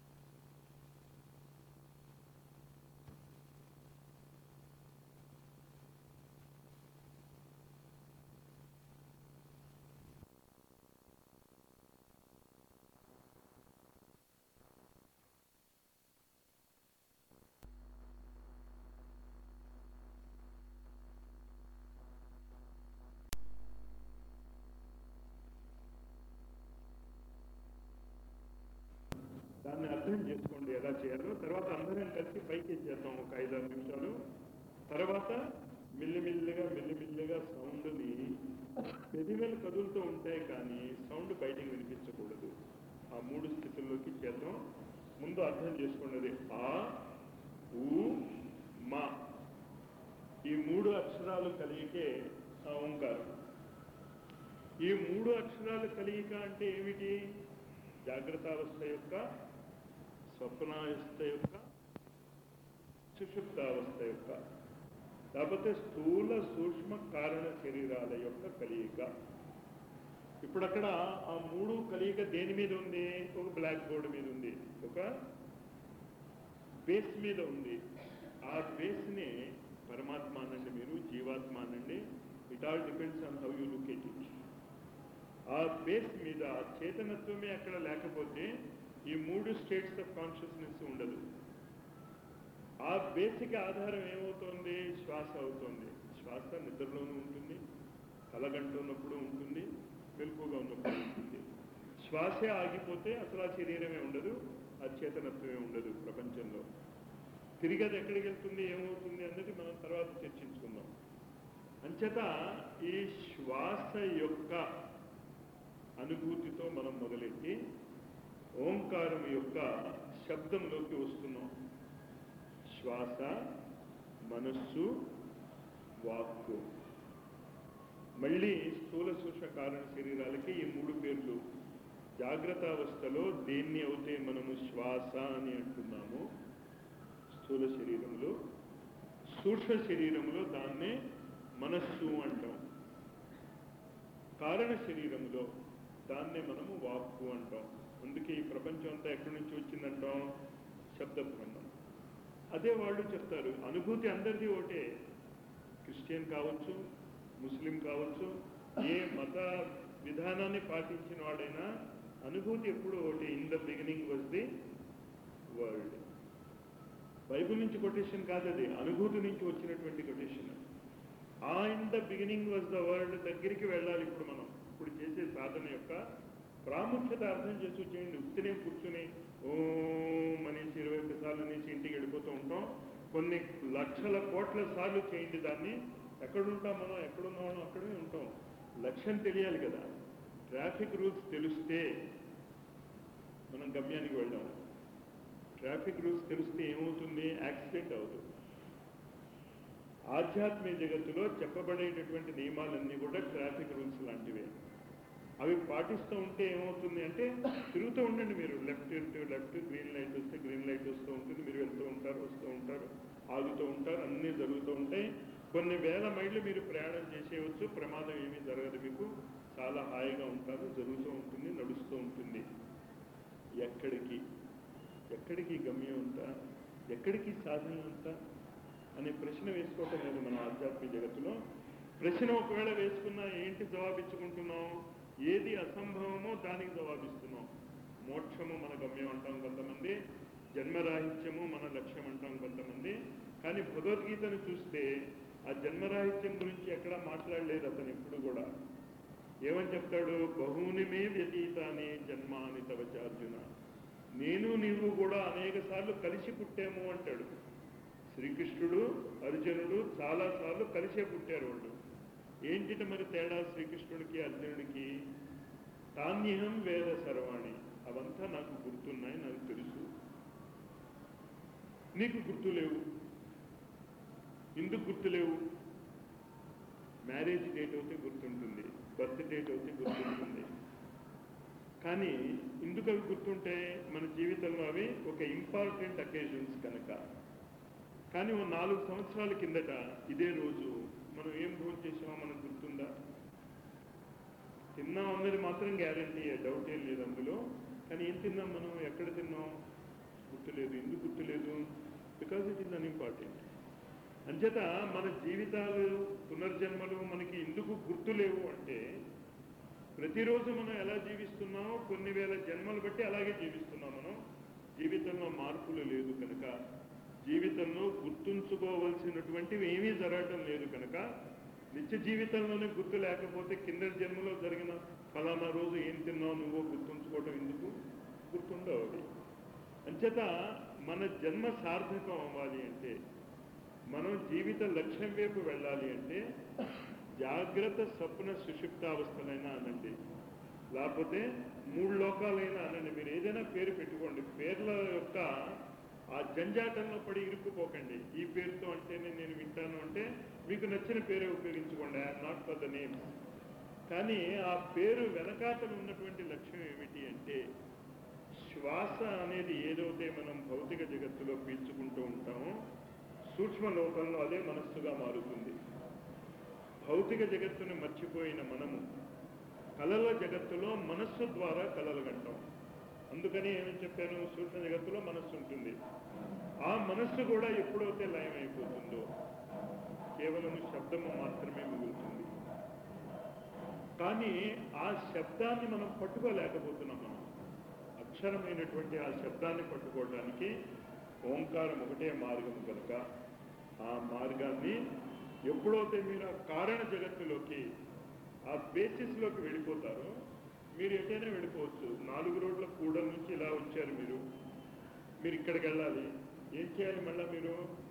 దాన్ని అర్థం చేసుకోండి ఎలా చేయాలో తర్వాత అందరం కలిసి పైకి చేద్దాం ఒక ఐదారు నిమిషాలు తర్వాత మెల్లిమెల్లిగా మెల్లిమెల్లిగా సౌండ్ని పెదిమలు కదులుతూ ఉంటాయి కానీ సౌండ్ బయటికి వినిపించకూడదు ఆ మూడు స్థితుల్లోకి చేద్దాం ముందు అర్థం చేసుకోండి ఆ ఊ మా ఈ మూడు అక్షరాలు కలిగితే ఆ ఓంకారం ఈ మూడు అక్షరాలు కలిగిక అంటే ఏమిటి జాగ్రత్తావస్థ యొక్క స్వప్నావస్థ యొక్క సుషుప్తావస్థ యొక్క లేకపోతే స్థూల సూక్ష్మ కారణ శరీరాల యొక్క కలియిక ఇప్పుడు అక్కడ ఆ మూడు కలియిక దేని మీద ఉంది ఒక బ్లాక్ బోర్డు మీద ఉంది ఒక బేస్ మీద ఉంది ఆ బేస్ని పరమాత్మ అనండి మీరు జీవాత్మ అనండి it all depends on how you look at it ఆ బేస్ మీద ఆ చేతనత్వమే అక్కడ లేకపోతే ఈ మూడు స్టేట్స్ ఆఫ్ కాన్షియస్నెస్ ఉండదు ఆ బేసిక్ ఆధారం ఏమవుతోంది శ్వాస అవుతోంది శ్వాస నిద్రలోనూ ఉంటుంది కలగంటున్నప్పుడు ఉంటుంది మెలకుగా ఉన్నప్పుడు ఉంటుంది శ్వాసే ఆగిపోతే అసలు ఆ శరీరమే ఉండదు ఆ చేతనత్వమే ఉండదు ప్రపంచంలో తిరిగి అది ఎక్కడికి వెళ్తుంది ఏమవుతుంది అన్నది మనం తర్వాత చర్చించుకుందాం అంచేత ఈ శ్వాస యొక్క అనుభూతితో మనం మొదలెట్టి ఓంకారం యొక్క శబ్దంలోకి వస్తున్నాం శ్వాస మనస్సు వాక్కు మళ్ళీ స్థూల సూక్ష్మ కారణ శరీరాలకి ఈ మూడు పేర్లు జాగ్రత్త అవస్థలో దేన్ని అయితే మనము శ్వాస అని అంటున్నాము స్థూల శరీరంలో సూక్ష్మ శరీరంలో దాన్నే మనస్సు అంటాం కారణ శరీరంలో దాన్నే మనము వాక్కు అంటాం అందుకే ఈ ప్రపంచం అంతా ఎక్కడి నుంచి వచ్చిందంటాం శబ్ద బ్రహ్మం అదే వాళ్ళు చెప్తారు అనుభూతి అందరిది ఒకటే క్రిస్టియన్ కావచ్చు ముస్లిం కావచ్చు ఏ మత విధానాన్ని పాటించిన వాడైనా అనుభూతి ఎప్పుడు ఒకటి in the beginning was the world Bible నుంచి కొటేషన్ కాదు అది అనుభూతి నుంచి వచ్చినటువంటి కొటేషన్ ఆ in the beginning was the world దగ్గరికి వెళ్ళాలి ఇప్పుడు మనం ఇప్పుడు చేసే సాధన యొక్క ప్రాముఖ్యత అర్థం చేసి చేయండి ఉత్తినే కూర్చుని ఓం అనేసి ఇరవై ఒక్క సార్లు అనేసి ఇంటికి వెళ్ళిపోతూ ఉంటాం కొన్ని లక్షల కోట్ల సార్లు చేయండి దాన్ని ఎక్కడుంటాం మనం ఎక్కడున్నామో అక్కడే ఉంటాం లక్ష్యం తెలియాలి కదా ట్రాఫిక్ రూల్స్ తెలిస్తే మనం గమ్యానికి వెళ్దాం ట్రాఫిక్ రూల్స్ తెలిస్తే ఏమవుతుంది యాక్సిడెంట్ అవుతుంది ఆధ్యాత్మిక జగత్తులో చెప్పబడేటటువంటి నియమాలన్నీ కూడా ట్రాఫిక్ రూల్స్ లాంటివే అవి పాటిస్తూ ఉంటే ఏమవుతుంది అంటే తిరుగుతూ ఉండండి మీరు left to left green light వస్తే గ్రీన్ లైట్ వస్తూ ఉంటుంది మీరు వెళ్తూ ఉంటారు వస్తూ ఉంటారు ఆగుతూ ఉంటారు అన్నీ జరుగుతూ ఉంటాయి కొన్ని వేల మైళ్ళు మీరు ప్రయాణం చేసేయవచ్చు ప్రమాదం ఏమీ జరగదు మీకు చాలా హాయిగా ఉంటారు జరుగుతూ ఉంటుంది నడుస్తూ ఉంటుంది ఎక్కడికి ఎక్కడికి గమ్యం అంతా ఎక్కడికి సాధన అంతా అనే ప్రశ్న వేసుకోవటం లేదు మన ఆధ్యాత్మిక జగత్తులో ప్రశ్న ఒకవేళ వేసుకున్నా ఏంటి జవాబిచ్చుకుంటున్నాం ఏది అసంభవమో దానికి జవాబిస్తున్నాం మోక్షము మన గమ్యం అంటాం కొంతమంది జన్మరాహిత్యము మన లక్ష్యం అంటాం కొంతమంది కానీ భగవద్గీతను చూస్తే ఆ జన్మరాహిత్యం గురించి ఎక్కడా మాట్లాడలేదు అతను ఎప్పుడు కూడా ఏమని చెప్తాడు బహుని మే వ్యతీతాని జన్మాని తవచ అర్జున నేను నీవు కూడా అనేక సార్లు కలిసి పుట్టాము అంటాడు శ్రీకృష్ణుడు అర్జునుడు చాలా సార్లు కలిసే పుట్టారు వాళ్ళు ఏంటిట మరి తేడా శ్రీకృష్ణుడికి అర్జునుడికి తాన్యహం వేద సర్వాణి అవంతా నాకు గుర్తున్నాయి నాకు తెలుసు నీకు గుర్తులేవు ఎందుకు గుర్తులేవు మ్యారేజ్ డేట్ అయితే గుర్తుంటుంది బర్త్ డేట్ అయితే గుర్తుంటుంది కానీ ఎందుకు అవి గుర్తుంటే మన జీవితంలో అవి ఒక ఇంపార్టెంట్ అకేషన్స్ కనుక కానీ ఓ నాలుగు సంవత్సరాల కిందట ఇదే రోజు మనం ఏం భోజనం చేసామో మనకు గుర్తుందా తిన్నాం అన్నది మాత్రం గ్యారంటీ డౌట్ ఏం లేదు అందులో కానీ ఏం తిన్నాం మనం ఎక్కడ తిన్నాం గుర్తులేదు ఎందుకు గుర్తులేదు బికాజ్ ఇట్ ఈస్ అన్ఇంపార్టెంట్ అంచేత మన జీవితాలు పునర్జన్మలు మనకి ఎందుకు గుర్తులేవు అంటే ప్రతిరోజు మనం ఎలా జీవిస్తున్నామో కొన్ని వేల జన్మలు బట్టి అలాగే జీవిస్తున్నాం మనం జీవితంలో మార్పులు లేదు కనుక జీవితంలో గుర్తుంచుకోవలసినటువంటివి ఏమీ జరగటం లేదు కనుక నిత్య జీవితంలోనే గుర్తు లేకపోతే కింద జన్మలో జరిగిన ఫలానా రోజు ఏం తిన్నావు నువ్వు గుర్తుంచుకోవటం ఎందుకు గుర్తుండవు అవి అంచేత మన జన్మ సార్థకం అవ్వాలి అంటే మనం జీవిత లక్ష్యం వైపు వెళ్ళాలి అంటే జాగ్రత్త స్వప్న సుషుప్తావస్థలైనా అనండి లేకపోతే మూడు లోకాలైనా అనండి మీరు ఏదైనా పేరు పెట్టుకోండి పేర్ల యొక్క ఆ జంజాటంలో పడి ఇరుక్కుపోకండి ఈ పేరుతో అంటేనే నేను వింటాను అంటే మీకు నచ్చిన పేరే ఉపయోగించుకోండి I'm not for the name కానీ ఆ పేరు వెనకాతలు ఉన్నటువంటి లక్ష్యం ఏమిటి అంటే శ్వాస అనేది ఏదైతే మనం భౌతిక జగత్తులో పీల్చుకుంటూ ఉంటామో సూక్ష్మ లోకంలో అదే మనస్సుగా మారుతుంది భౌతిక జగత్తును మర్చిపోయిన మనము కళల జగత్తులో మనస్సు ద్వారా కళలు కంటాం అందుకని ఏమని చెప్పాను సూక్ష్మ జగత్తులో మనస్సు ఉంటుంది ఆ మనస్సు కూడా ఎప్పుడైతే లయమైపోతుందో కేవలం శబ్దము మాత్రమే మిగులుతుంది కానీ ఆ శబ్దాన్ని మనం పట్టుకోలేకపోతున్నాం మనం అక్షరమైనటువంటి ఆ శబ్దాన్ని పట్టుకోవడానికి ఓంకారం ఒకటే మార్గం కనుక ఆ మార్గాన్ని ఎప్పుడైతే మీరు ఆ కారణ జగత్తులోకి ఆ బేసిస్లోకి వెళ్ళిపోతారో మీరు ఎటైనా వెళ్ళిపోవచ్చు నాలుగు రోడ్ల కూడ నుంచి ఇలా వచ్చారు మీరు మీరు ఇక్కడికి వెళ్ళాలి ఏం చేయాలి మళ్ళీ మీరు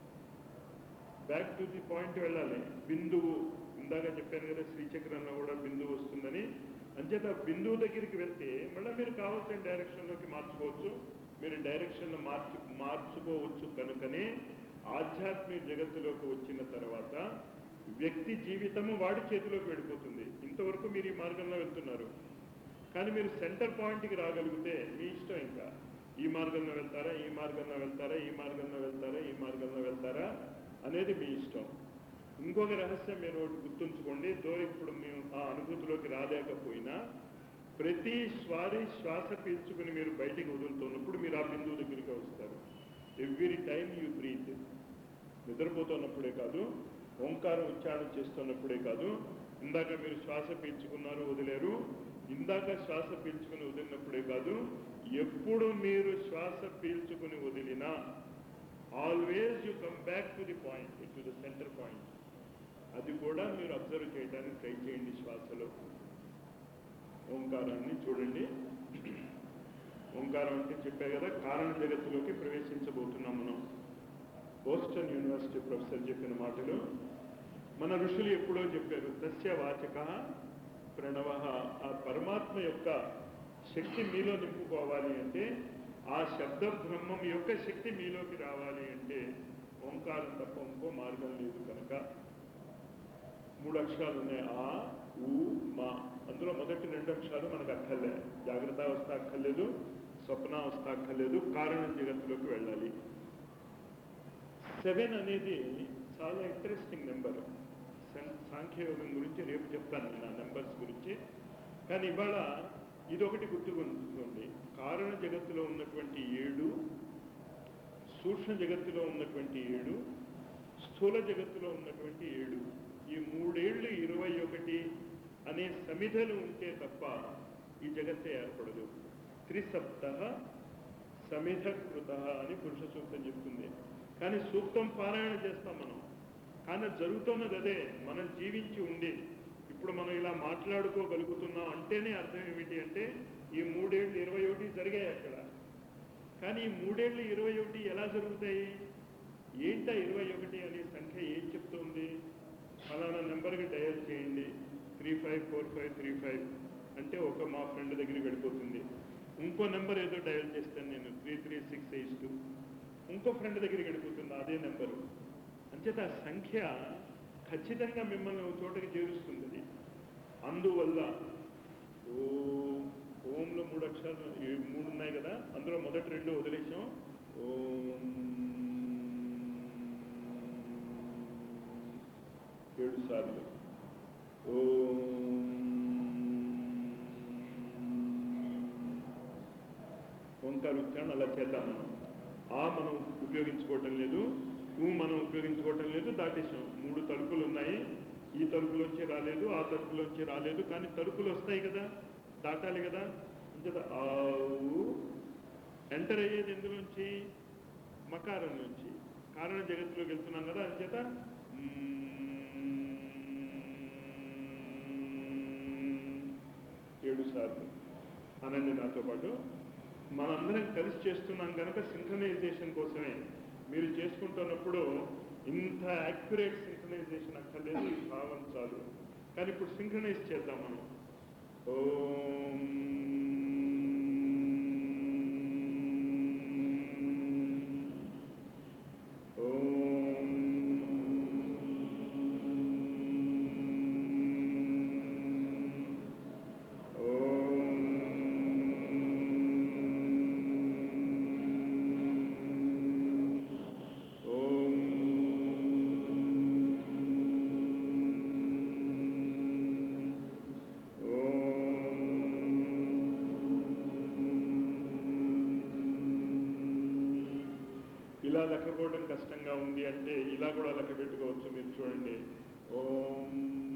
బ్యాక్ టు ది పాయింట్ వెళ్ళాలి బిందువు ఇందాక చెప్పాను కదా శ్రీచక్రంలో కూడా బిందువు వస్తుందని అంచేత బిందువు దగ్గరికి వెళ్తే మళ్ళీ మీరు కావాల్సిన డైరెక్షన్లోకి మార్చుకోవచ్చు మీరు డైరెక్షన్ మార్చు మార్చుకోవచ్చు కనుకనే ఆధ్యాత్మిక జగత్తులోకి వచ్చిన తర్వాత వ్యక్తి జీవితము వాడి చేతిలోకి వెళ్ళిపోతుంది ఇంతవరకు మీరు ఈ మార్గంలో వెళ్తున్నారు కానీ మీరు సెంటర్ పాయింట్కి రాగలిగితే మీ ఇష్టం ఇంకా ఈ మార్గంలో వెళ్తారా ఈ మార్గంలో వెళ్తారా ఈ మార్గంలో వెళ్తారా ఈ మార్గంలో వెళ్తారా అనేది మీ ఇష్టం ఇంకొక రహస్యం మీరు ఒకటి గుర్తుంచుకోండి దో ఇప్పుడు మేము ఆ అనుభూతిలోకి రాలేకపోయినా ప్రతి స్వారి శ్వాస పీల్చుకుని మీరు బయటికి వదులుతున్నప్పుడు మీరు ఆ బిందువు దగ్గరికి వస్తారు ఎవ్రీ టైం యూ బ్రీత్ నిద్రపోతున్నప్పుడే కాదు ఓంకారం ఉచ్చారణ చేస్తున్నప్పుడే కాదు ఇందాక మీరు శ్వాస పీల్చుకున్నారు వదిలేరు ఇందాక శ్వాస పీల్చుకుని వదిలినప్పుడే కాదు ఎప్పుడు మీరు శ్వాస పీల్చుకుని వదిలినా always you come back to the point to the centre point అది కూడా మీరు అబ్జర్వ్ చేయడానికి ట్రై చేయండి శ్వాసలో ఓంకారాన్ని చూడండి ఓంకారం అంటే చెప్పే కదా కారణ జగత్తులోకి ప్రవేశించబోతున్నాం మనం బోస్టన్ యూనివర్సిటీ ప్రొఫెసర్ చెప్పిన మాటలు మన ఋషులు ఎప్పుడో చెప్పారు తస్య వాచక ప్రణవ ఆ పరమాత్మ యొక్క శక్తి మీలో నింపుకోవాలి అంటే ఆ శబ్ద బ్రహ్మం యొక్క శక్తి మీలోకి రావాలి అంటే ఓంకారం తప్ప ఇంకో మార్గం లేదు కనుక మూడు అక్షరాలు ఉన్నాయి ఆ ఊ మా అందులో మొదటి రెండు అక్షరాలు మనకు అక్కర్లే జాగ్రత్త అవస్థ అక్కర్లేదు స్వప్నావస్థ అక్కర్లేదు కారణ జగత్తులోకి వెళ్ళాలి సెవెన్ అనేది చాలా ఇంట్రెస్టింగ్ నెంబర్ సాంఖ్యయోగం గురించి రేపు చెప్తాను నేను ఆ నెంబర్స్ గురించి కానీ ఇవాళ ఇదొకటి గుర్తుకుంటుంది కారణ జగత్తులో ఉన్నటువంటి ఏడు సూక్ష్మ జగత్తులో ఉన్నటువంటి ఏడు స్థూల జగత్తులో ఉన్నటువంటి ఏడు ఈ మూడేళ్లు ఇరవై ఒకటి అనే సమిధలు ఉంటే తప్ప ఈ జగత్తే ఏర్పడదు త్రిసప్త సమిధ కృత అని పురుష సూక్తం చెప్తుంది కానీ సూక్తం పారాయణ చేస్తాం మనం కానీ జరుగుతున్నది అదే మనం జీవించి ఉండి ఇప్పుడు మనం ఇలా మాట్లాడుకోగలుగుతున్నాం అంటేనే అర్థం ఏమిటి అంటే ఈ మూడేళ్ళు ఇరవై ఒకటి జరిగాయి అక్కడ కానీ ఈ మూడేళ్ళు ఇరవై ఒకటి ఎలా జరుగుతాయి ఏంటా ఇరవై ఒకటి అనే సంఖ్య ఏం చెప్తుంది ఫలానా నెంబర్కి డయల్ చేయండి three five four five three five అంటే ఒక మా ఫ్రెండ్ దగ్గరికి వెళ్ళిపోతుంది ఇంకో నెంబర్ ఏదో డయల్ చేస్తాను నేను three three six eight two ఇంకో ఫ్రెండ్ దగ్గరికి వెళ్ళిపోతుంది అదే నెంబరు అంచేత ఆ సంఖ్య ఖచ్చితంగా మిమ్మల్ని ఒక చోటకి చేరుస్తుంది అది అందువల్ల ఓ ఓంలో మూడు అక్షరాలు ఈ మూడు ఉన్నాయి కదా అందులో మొదటి రెండు వదిలేసాం ఓం ఏడు సార్లు ఓం ఓంకార ఉచ్చారణ అలా చేద్దాం మనం ఆ మనం ఉపయోగించుకోవటం లేదు ఊ మనం ఉపయోగించుకోవటం లేదు దాటేసాం మూడు తలుపులు ఉన్నాయి ఈ తలుపులోంచి రాలేదు ఆ తలుపులోంచి రాలేదు కానీ తలుపులు వస్తాయి కదా దాటాలి కదా అంచేత ఆవు ఎంటర్ అయ్యేది ఎందులోంచి మకారం నుంచి కారణ జగత్తులోకి వెళ్తున్నాం కదా అంచేత మ్మ్ ఏడు సార్లు అనండి నాతో పాటు మనందరం కలిసి చేస్తున్నాం కనుక సింక్రనైజేషన్ కోసమే మీరు చేసుకుంటున్నప్పుడు ఇంత యాక్యురేట్ సింక్రనైజేషన్ అక్కర్లేదు ఈ భావం చాలు కానీ ఇప్పుడు సింక్రనైజ్ చేద్దాం మనం ఓం ఓం ఇలా లెక్కకోవడం కష్టంగా ఉంది అంటే ఇలా కూడా లెక్క పెట్టుకోవచ్చు మీరు చూడండి ఓం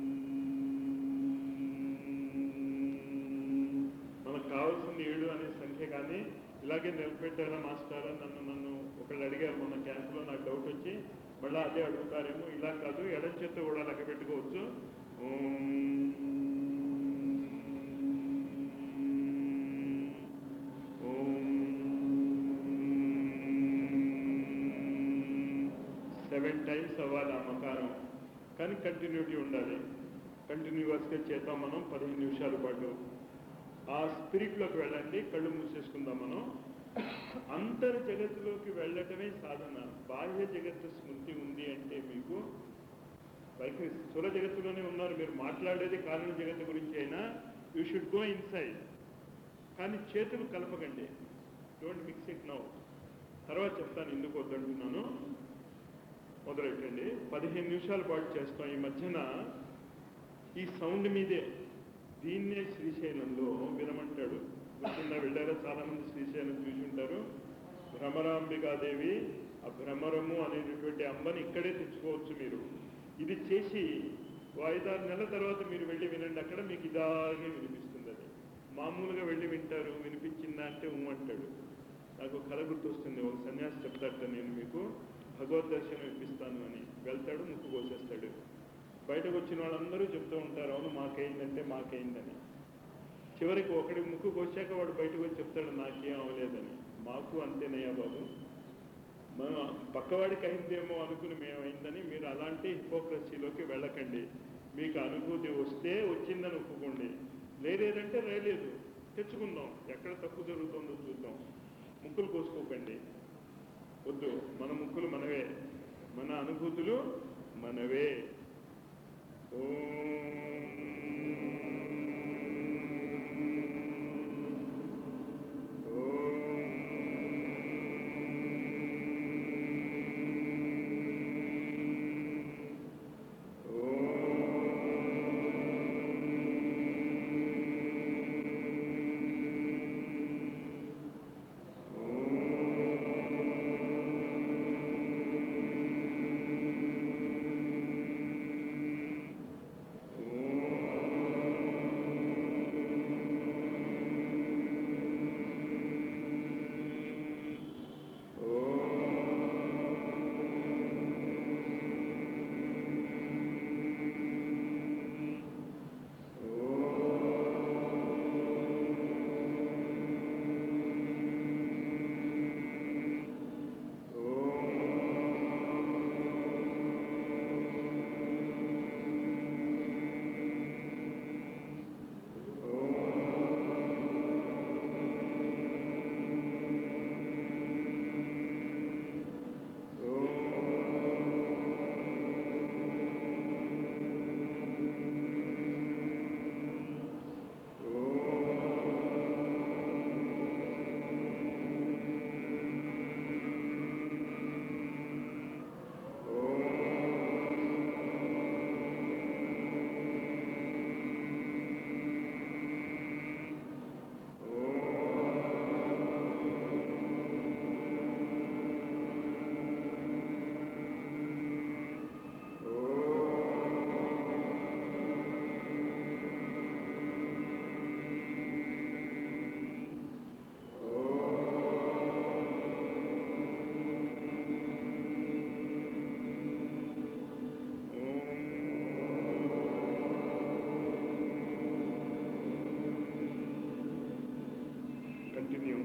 మనకు కావాల్సింది ఏడు అనే సంఖ్య కానీ ఇలాగే నిలబెట్టారా మాస్టారా నన్ను నన్ను ఒకళ్ళు అడిగారు మొన్న క్యాంపులో నాకు డౌట్ వచ్చి మళ్ళీ అదే అడుగుతారేమో ఇలా కాదు ఎడం చేత్తో కూడా లెక్క పెట్టుకోవచ్చు సెవెన్ టైమ్స్ అవ్వాలి ఆ మకారం కానీ కంటిన్యూటీ ఉండాలి కంటిన్యూస్గా చేద్దాం మనం పదిహేను నిమిషాల పాటు ఆ స్పిరిట్లోకి వెళ్ళండి కళ్ళు మూసేసుకుందాం మనం అంతర్ జగత్తులోకి వెళ్ళటమే సాధన బాహ్య జగత్తు స్మృతి ఉంది అంటే మీకు పైకి స్థూల జగత్తులోనే ఉన్నారు మీరు మాట్లాడేది కారణ జగత్తు గురించి అయినా యూ షుడ్ గో ఇన్సైడ్ కానీ చేతులు కలపకండి డోంట్ మిక్స్ ఇట్ నౌ తర్వాత చెప్తాను ఎందుకు వద్దంటున్నాను మొదలెట్టండి పదిహేను నిమిషాల పాటు చేస్తాం ఈ మధ్యన ఈ సౌండ్ మీదే దీన్నే శ్రీశైలంలో వినమంటాడు గుర్తుందా వెళ్ళారా చాలా మంది శ్రీశైలం చూసి ఉంటారు భ్రమరాంబికాదేవి ఆ భ్రమరము అనేటటువంటి అమ్మని ఇక్కడే తెచ్చుకోవచ్చు మీరు ఇది చేసి ఓ ఐదారు నెలల తర్వాత మీరు వెళ్ళి వినండి అక్కడ మీకు ఇదాగే వినిపిస్తుంది అది మామూలుగా వెళ్ళి వింటారు వినిపించిందా అంటే ఊ అంటాడు నాకు ఒక కథ గుర్తొస్తుంది ఒక సన్యాసి చెప్తాట నేను మీకు భగవద్ దర్శనం ఇప్పిస్తాను అని వెళ్తాడు ముక్కు కోసేస్తాడు బయటకు వచ్చిన వాళ్ళందరూ చెప్తూ ఉంటారు అవును మాకైందంటే మాకైందని చివరికి ఒకటి ముక్కు కోసాక వాడు బయటకు వచ్చి చెప్తాడు నాకేం అవ్వలేదని మాకు అంతేనయ్యా బాబు మనం పక్కవాడికి అయిందేమో అనుకుని మేము అయిందని మీరు అలాంటి హిపోక్రసీలోకి వెళ్ళకండి మీకు అనుభూతి వస్తే వచ్చిందని ఒప్పుకోండి లేదేదంటే రేలేదు తెచ్చుకుందాం ఎక్కడ తప్పు జరుగుతుందో చూద్దాం ముక్కులు కోసుకోకండి వద్దు మన ముక్కులు మనవే మన అనుభూతులు మనవే ఓం కంటిన్యూ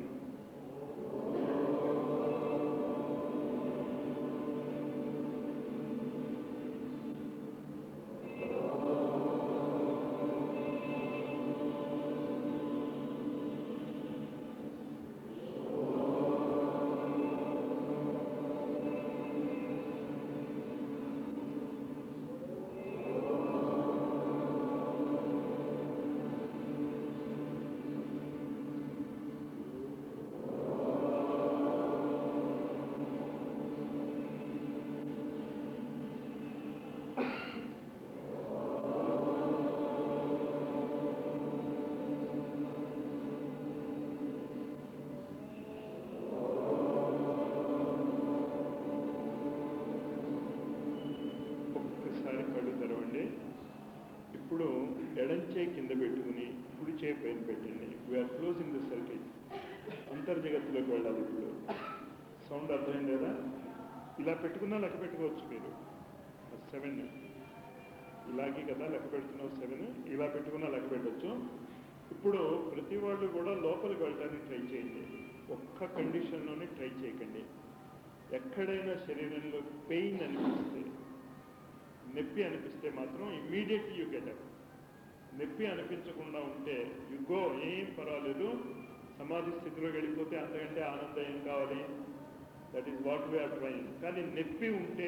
ఒక్కసారి కళ్ళు తెరవండి ఇప్పుడు ఎడంచే కింద పెట్టుకుని కుడి చేయి పైన పెట్టండి వీఆర్ క్లోజింగ్ ద సర్కిల్ అంతర్జగత్తులోకి వెళ్ళాలి ఇప్పుడు సౌండ్ అర్థమైంది కదా ఇలా పెట్టుకున్నా లెక్క పెట్టుకోవచ్చు మీరు సెవెన్ ఇలాగే కదా లెక్క పెడుతున్నావు సెవెన్ ఇలా పెట్టుకున్నా లెక్క పెట్టవచ్చు ఇప్పుడు ప్రతి వాళ్ళు కూడా లోపలికి వెళ్ళడానికి ట్రై చేయండి ఒక్క కండిషన్లోనే ట్రై చేయకండి ఎక్కడైనా శరీరంలో పెయిన్ అనిపిస్తే నొప్పి అనిపిస్తే మాత్రం ఇమ్మీడియట్లీ యూ గెట్ అప్ నొప్పి అనిపించకుండా ఉంటే యు గో ఏం పర్వాలేదు సమాధి స్థితిలో వెళ్ళిపోతే అంతకంటే ఆనందం ఏం కావాలి that is what we're train కానీ నొప్పి ఉంటే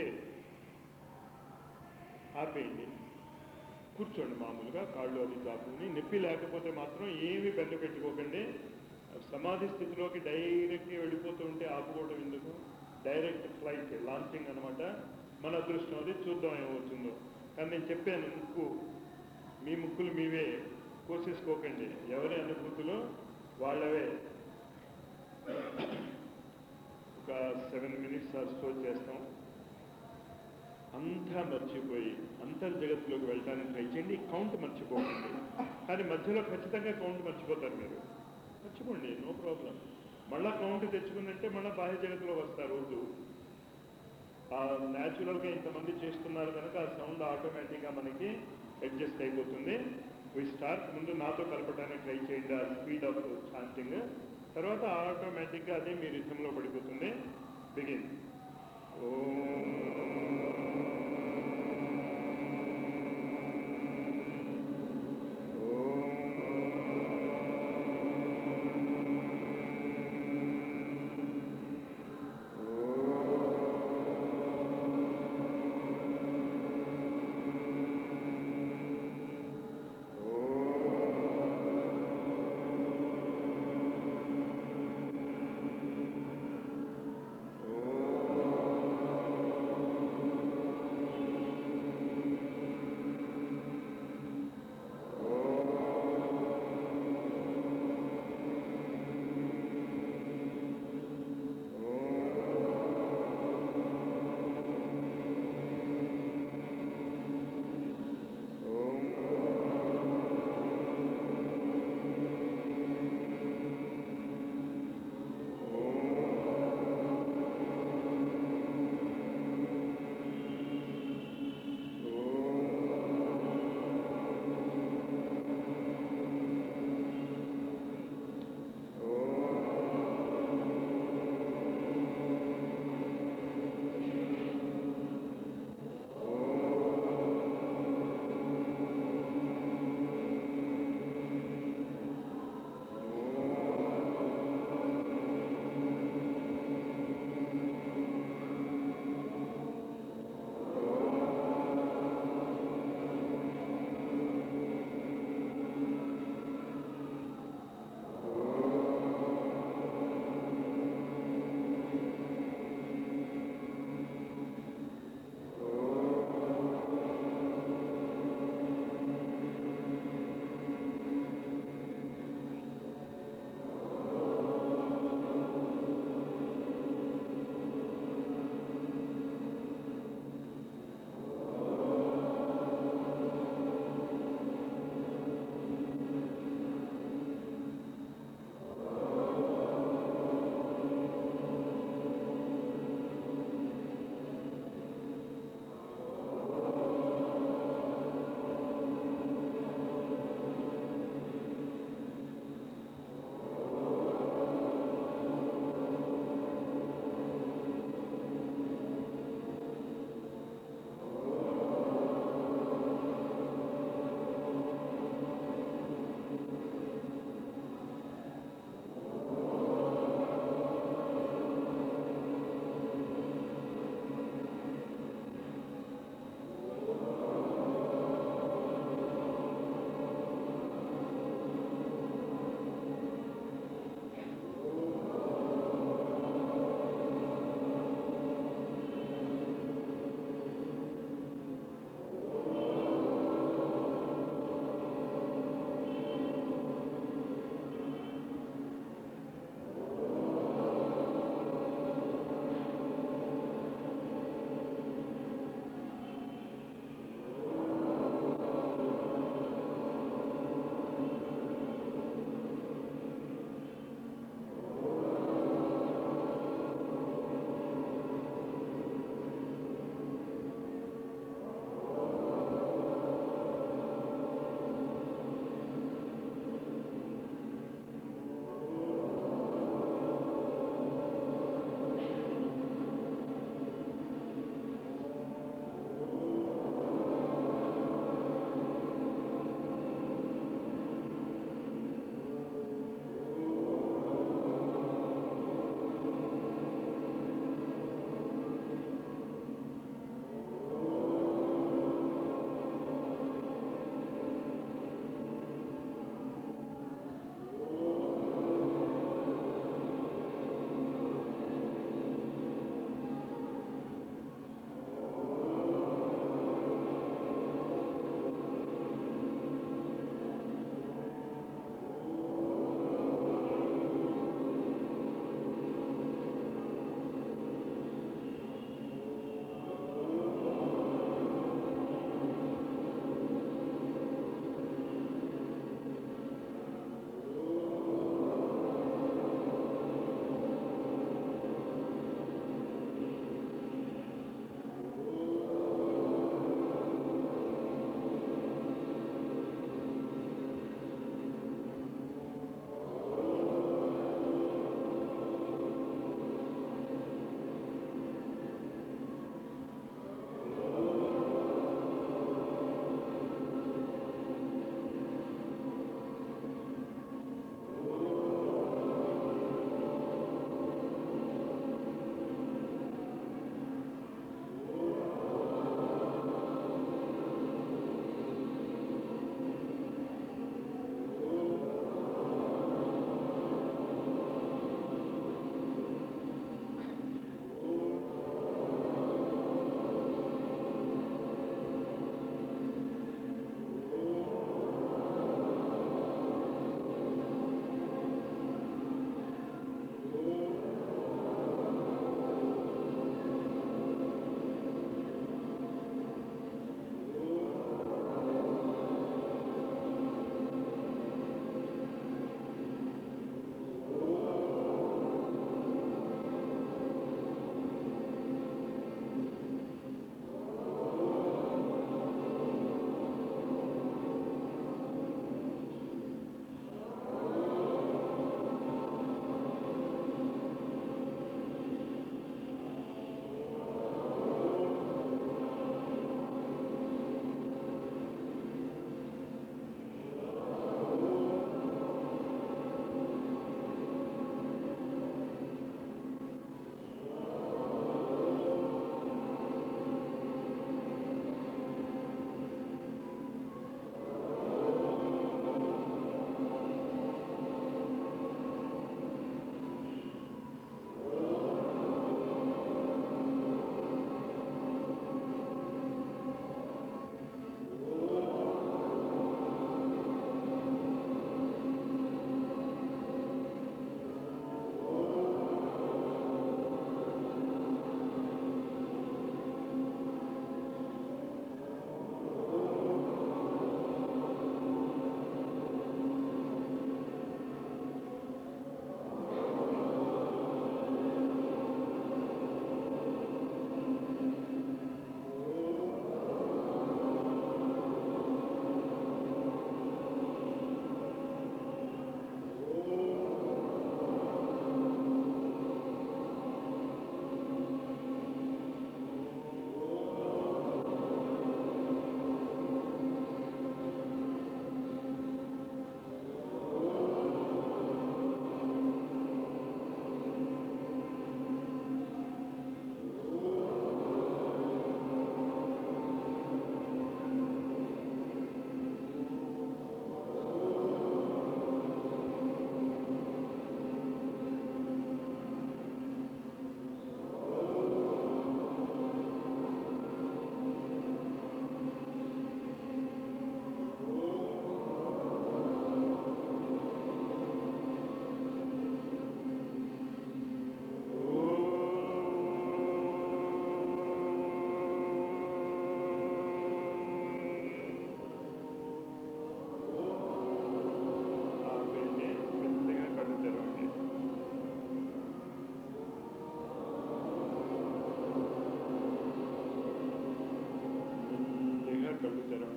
ఆపేయండి కూర్చోండి మామూలుగా కాళ్ళు అది చాపుకుని నొప్పి లేకపోతే మాత్రం ఏమీ బెండ పెట్టుకోకండి సమాధి స్థితిలోకి డైరెక్ట్గా వెళ్ళిపోతూ ఉంటే ఆపుకోవడం ఎందుకు డైరెక్ట్ ఫ్లైట్ లాంచింగ్ అనమాట మన అదృష్టం అది చూద్దాం ఏమవుతుందో కానీ నేను చెప్పాను ముక్కు మీ ముక్కులు మీవే కోసేసుకోకండి ఎవరి అనుభూతులు వాళ్ళవే ఒక సెవెన్ మినిట్స్ స్టోర్ చేస్తాం అంతా మర్చిపోయి అంతర్జగత్తులోకి వెళ్ళడానికి ట్రై చేయండి కౌంట్ మర్చిపోకండి కానీ మధ్యలో ఖచ్చితంగా కౌంట్ మర్చిపోతారు మీరు మర్చిపోండి నో ప్రాబ్లం మళ్ళా కౌంట్ తెచ్చుకుందంటే మళ్ళీ బాహ్య జగత్తులో వస్తారు రోజు ఆ న్యాచురల్గా ఇంతమంది చేస్తున్నారు కనుక ఆ సౌండ్ ఆటోమేటిక్గా మనకి అడ్జస్ట్ అయిపోతుంది వీ స్టార్ట్ ముందు నాతో కలపడానికి ట్రై చేయండి ఆ స్పీడ్ ఆఫ్ చాంటింగ్ తర్వాత ఆటోమేటిక్గా అదే మీ రిథంలో పడిపోతుంది బిగిన్ ఓ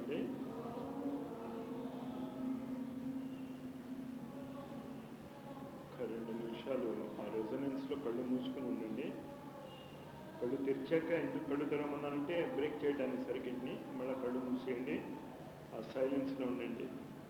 ఉండండి ఒక రెండు నిమిషాలు ఆ రెజనెన్స్లో కళ్ళు మూసుకుని ఉండండి కళ్ళు తెరిచాక ఎందుకు కళ్ళు తెరవమన్నానంటే బ్రేక్ చేయడానికి సర్కిట్ని మళ్ళీ కళ్ళు మూసేయండి ఆ సైలెన్స్లో ఉండండి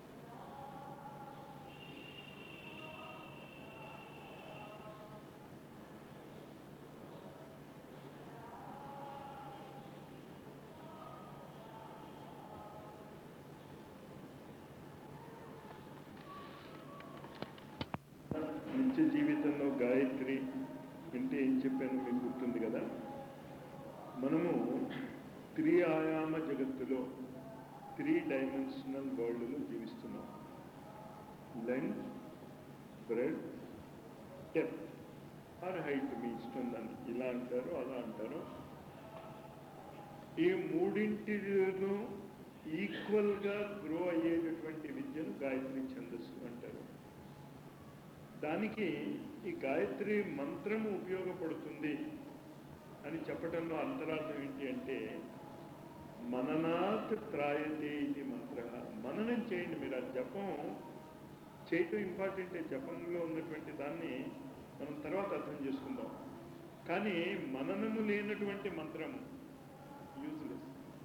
నిత్య జీవితంలో గాయత్రి అంటే ఏం చెప్పాను మీకు గుర్తుంది కదా మనము త్రీ ఆయామ జగత్తులో త్రీ డైమెన్షనల్ వరల్డ్లో జీవిస్తున్నాం length breadth depth or height మీ ఇష్టం దాన్ని ఇలా అంటారు అలా అంటారు ఈ మూడింటిలో ఈక్వల్గా గ్రో అయ్యేటటువంటి విద్యను గాయత్రి ఛందస్సు అంటారు దానికి ఈ గాయత్రి మంత్రము ఉపయోగపడుతుంది అని చెప్పడంలో అంతరార్థం ఏంటి అంటే మననాత్ త్రాయతే ఇది మంత్ర మననం చేయండి మీరు ఆ జపం చేయటం ఇంపార్టెంటే జపంలో ఉన్నటువంటి దాన్ని మనం తర్వాత అర్థం చేసుకుందాం కానీ మననము లేనటువంటి మంత్రము యూజ్లెస్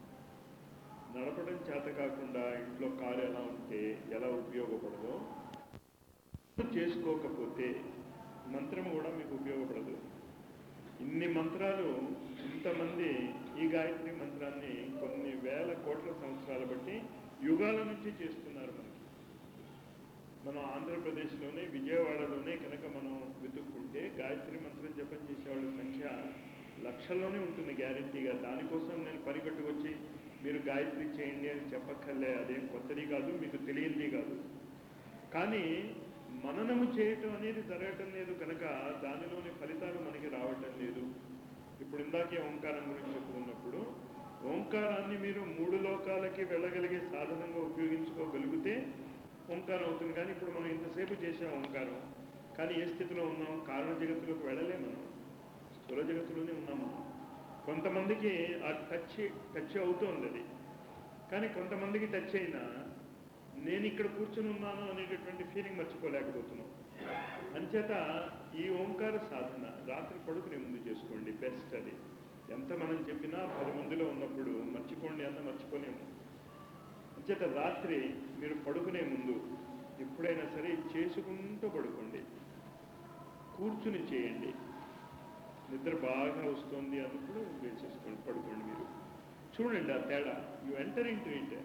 నడపడం చేత కాకుండా ఇంట్లో కారు ఎలా ఉంటే ఎలా ఉపయోగపడదో చేసుకోకపోతే మంత్రం కూడా మీకు ఉపయోగపడదు ఇన్ని మంత్రాలు ఇంతమంది ఈ గాయత్రి మంత్రాన్ని కొన్ని వేల కోట్ల సంవత్సరాల బట్టి యుగాల నుంచి చేస్తున్నారు మనకి మనం ఆంధ్రప్రదేశ్లోనే విజయవాడలోనే కనుక మనం వెతుక్కుంటే గాయత్రి మంత్రం జపం చేసేవాళ్ళ సంఖ్య లక్షల్లోనే ఉంటుంది గ్యారంటీగా దానికోసం నేను పరిగెట్టు వచ్చి మీరు గాయత్రి చేయండి అని చెప్పక్కర్లే అదేం కొత్తది కాదు మీకు తెలియంది కాదు కానీ మననము చేయటం అనేది జరగటం లేదు కనుక దానిలోని ఫలితాలు మనకి రావటం లేదు ఇప్పుడు ఇందాకే ఓంకారం గురించి చెప్పుకున్నప్పుడు ఓంకారాన్ని మీరు మూడు లోకాలకి వెళ్ళగలిగే సాధనంగా ఉపయోగించుకోగలిగితే ఓంకారం అవుతుంది కానీ ఇప్పుడు మనం ఇంతసేపు చేసాం ఓంకారం కానీ ఏ స్థితిలో ఉన్నాం కారణ జగత్తులోకి వెళ్ళలే మనం స్థూల జగత్తులోనే ఉన్నాం మనం కొంతమందికి ఆ టచ్ టచ్ అవుతోంది అది కానీ కొంతమందికి టచ్ అయినా నేను ఇక్కడ కూర్చుని ఉన్నాను అనేటటువంటి ఫీలింగ్ మర్చిపోలేకపోతున్నాం అంచేత ఈ ఓంకార సాధన రాత్రి పడుకునే ముందు చేసుకోండి బెస్ట్ అది ఎంత మనం చెప్పినా పది మందిలో ఉన్నప్పుడు మర్చిపోండి అన్న మర్చిపోలేము అంచేత రాత్రి మీరు పడుకునే ముందు ఎప్పుడైనా సరే చేసుకుంటూ పడుకోండి కూర్చుని చేయండి నిద్ర బాగా వస్తుంది అన్నప్పుడు వేసేసుకోండి పడుకోండి మీరు చూడండి ఆ తేడా యు ఎంటర్ ఇంటూ ఇట్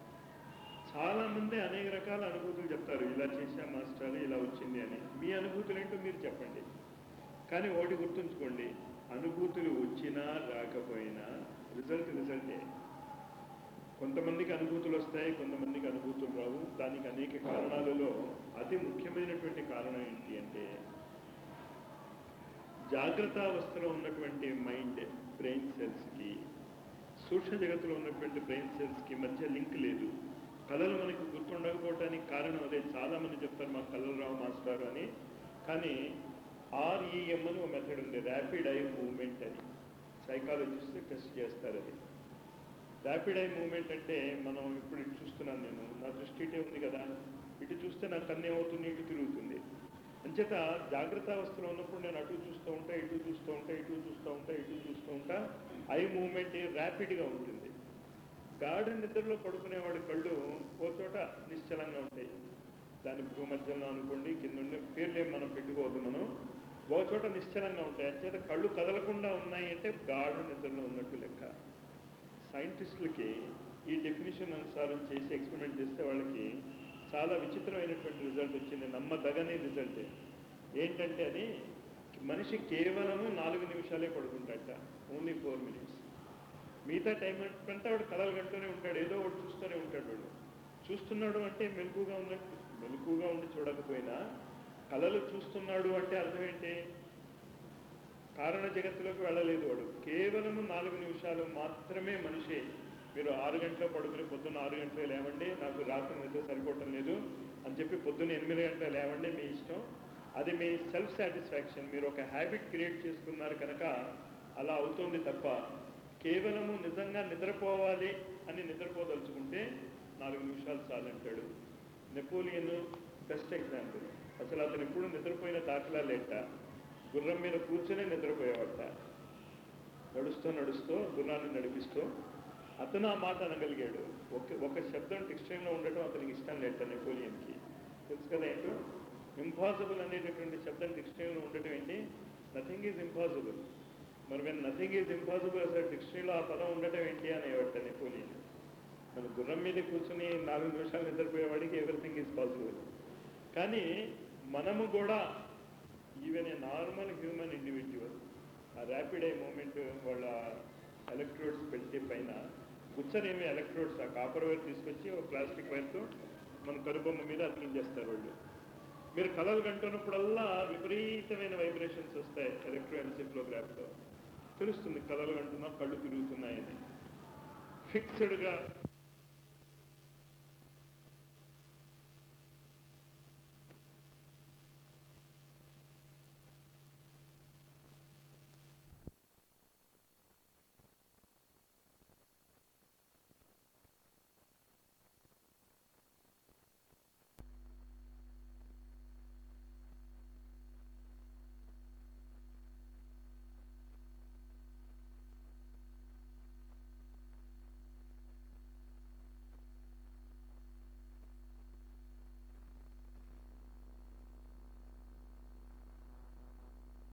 చాలా మంది అనేక రకాల అనుభూతులు చెప్తారు ఇలా చేశా మాస్టర్ ఇలా వచ్చింది అని మీ అనుభూతులు ఏంటో మీరు చెప్పండి కానీ ఒకటి గుర్తుంచుకోండి అనుభూతులు వచ్చినా రాకపోయినా రిజల్ట్ రిజల్టే కొంతమందికి అనుభూతులు వస్తాయి కొంతమందికి అనుభూతులు రావు దానికి అనేక కారణాలలో అతి ముఖ్యమైనటువంటి కారణం ఏంటి అంటే జాగ్రత్తావస్థలో ఉన్నటువంటి మైండ్ బ్రెయిన్ సెల్స్కి సూక్ష్మ జగత్తులో ఉన్నటువంటి బ్రెయిన్ సెల్స్కి మధ్య లింక్ లేదు కళలు మనకు గుర్తుండకపోవడానికి కారణం అదే చాలా మంది చెప్తారు మాకు కళలు రావు మాస్టర్ అని కానీ ఆర్ఈఎం అని ఒక మెథడ్ ఉంది ర్యాపిడ్ ఐ మూవ్మెంట్ అని సైకాలజిస్ట్ టెస్ట్ చేస్తారు అది ర్యాపిడ్ ఐ మూవ్మెంట్ అంటే మనం ఇప్పుడు ఇటు చూస్తున్నాను నేను నా దృష్టి ఇటే ఉంది కదా ఇటు చూస్తే నాకు కన్ను ఏమవుతుంది ఇటు తిరుగుతుంది అంచేత జాగ్రత్త అవస్థలో ఉన్నప్పుడు నేను అటు చూస్తూ ఉంటా ఇటు చూస్తూ ఉంటా ఇటు చూస్తూ ఉంటా ఇటు చూస్తూ ఉంటా ఐ మూవ్మెంట్ ర్యాపిడ్గా ఉంటుంది గాఢ నిద్రలో పడుకునేవాడి కళ్ళు ఓ చోట నిశ్చలంగా ఉంటాయి దాని భూమధ్యంలో అనుకోండి కింద ఉండే పేర్లేం మనం పెట్టుకోవద్దు మనం ఓ చోట నిశ్చలంగా ఉంటాయి అంచేత కళ్ళు కదలకుండా ఉన్నాయి అంటే గాఢ నిద్రలో ఉన్నట్టు లెక్క సైంటిస్టులకి ఈ డెఫినేషన్ అనుసారం చేసి ఎక్స్పెరిమెంట్ చేస్తే వాళ్ళకి చాలా విచిత్రమైనటువంటి రిజల్ట్ వచ్చింది నమ్మదగని రిజల్ట్ ఏంటంటే అది మనిషి కేవలము నాలుగు నిమిషాలే పడుకుంటాడట ఓన్లీ ఫోర్ మినిట్స్ మిగతా టైం అంతా వాడు కలలు కంటూనే ఉంటాడు ఏదో ఒకటి చూస్తూనే ఉంటాడు వాడు చూస్తున్నాడు అంటే మెలకుగా ఉన్నట్టు మెలకుగా ఉండి చూడకపోయినా కళలు చూస్తున్నాడు అంటే అర్థం ఏంటి కారణ జగత్తులోకి వెళ్ళలేదు వాడు కేవలం నాలుగు నిమిషాలు మాత్రమే మనిషి మీరు ఆరు గంటల పడుకుని పొద్దున్న ఆరు గంటలు లేవండి నాకు రాత్రి నిద్ర సరిపోవటం లేదు అని చెప్పి పొద్దున్న ఎనిమిది గంటలు లేవండి మీ ఇష్టం అది మీ సెల్ఫ్ సాటిస్ఫాక్షన్ మీరు ఒక హ్యాబిట్ క్రియేట్ చేసుకున్నారు కనుక అలా అవుతుంది తప్ప కేవలము నిజంగా నిద్రపోవాలి అని నిద్రపోదలుచుకుంటే నాలుగు నిమిషాలు చాలంటాడు నెపోలియన్ బెస్ట్ ఎగ్జాంపుల్ అసలు అతను ఎప్పుడు నిద్రపోయిన దాఖలా లేట గుర్రం మీద కూర్చొని నిద్రపోయేవాట నడుస్తూ నడుస్తూ గుర్రాన్ని నడిపిస్తూ అతను ఆ మాట అనగలిగాడు ఒక ఒక శబ్దం డిక్షనరీలో ఉండటం అతనికి ఇష్టం లేట నెపోలియన్కి తెలుసు కదా ఏంటో ఇంపాసిబుల్ అనేటటువంటి శబ్దం డిక్షనరీలో ఉండటం ఏంటి నథింగ్ ఈజ్ ఇంపాసిబుల్ మరి వెన్ నథింగ్ ఈజ్ ఇంపాసిబుల్ అసలు డిక్షనరీలో ఆ పదం ఉండటం ఏంటి అనేవాట నెపోలియన్ మన గుర్రం మీద కూర్చుని నాలుగు నిమిషాలు నిద్రపోయేవాడికి ఎవ్రీథింగ్ ఈజ్ పాసిబుల్ కానీ మనము కూడా even a normal human individual ఆ ర్యాపిడ్ ఐ మూమెంట్ వాళ్ళ ఎలక్ట్రోడ్స్ పెడితే పైన కూర్చొనేమి ఎలక్ట్రోడ్స్ ఆ కాపర్ వైర్ తీసుకొచ్చి ఒక ప్లాస్టిక్ వైర్తో మన కనుబొమ్మ మీద అతికించేస్తారు వాళ్ళు మీరు కలలు కంటున్నప్పుడల్లా విపరీతమైన వైబ్రేషన్స్ వస్తాయి ఎలక్ట్రోఎన్సెఫ్లోగ్రాఫ్లో తెలుస్తుంది కలలు కంటున్నా కళ్ళు తిరుగుతున్నాయని ఫిక్స్డ్గా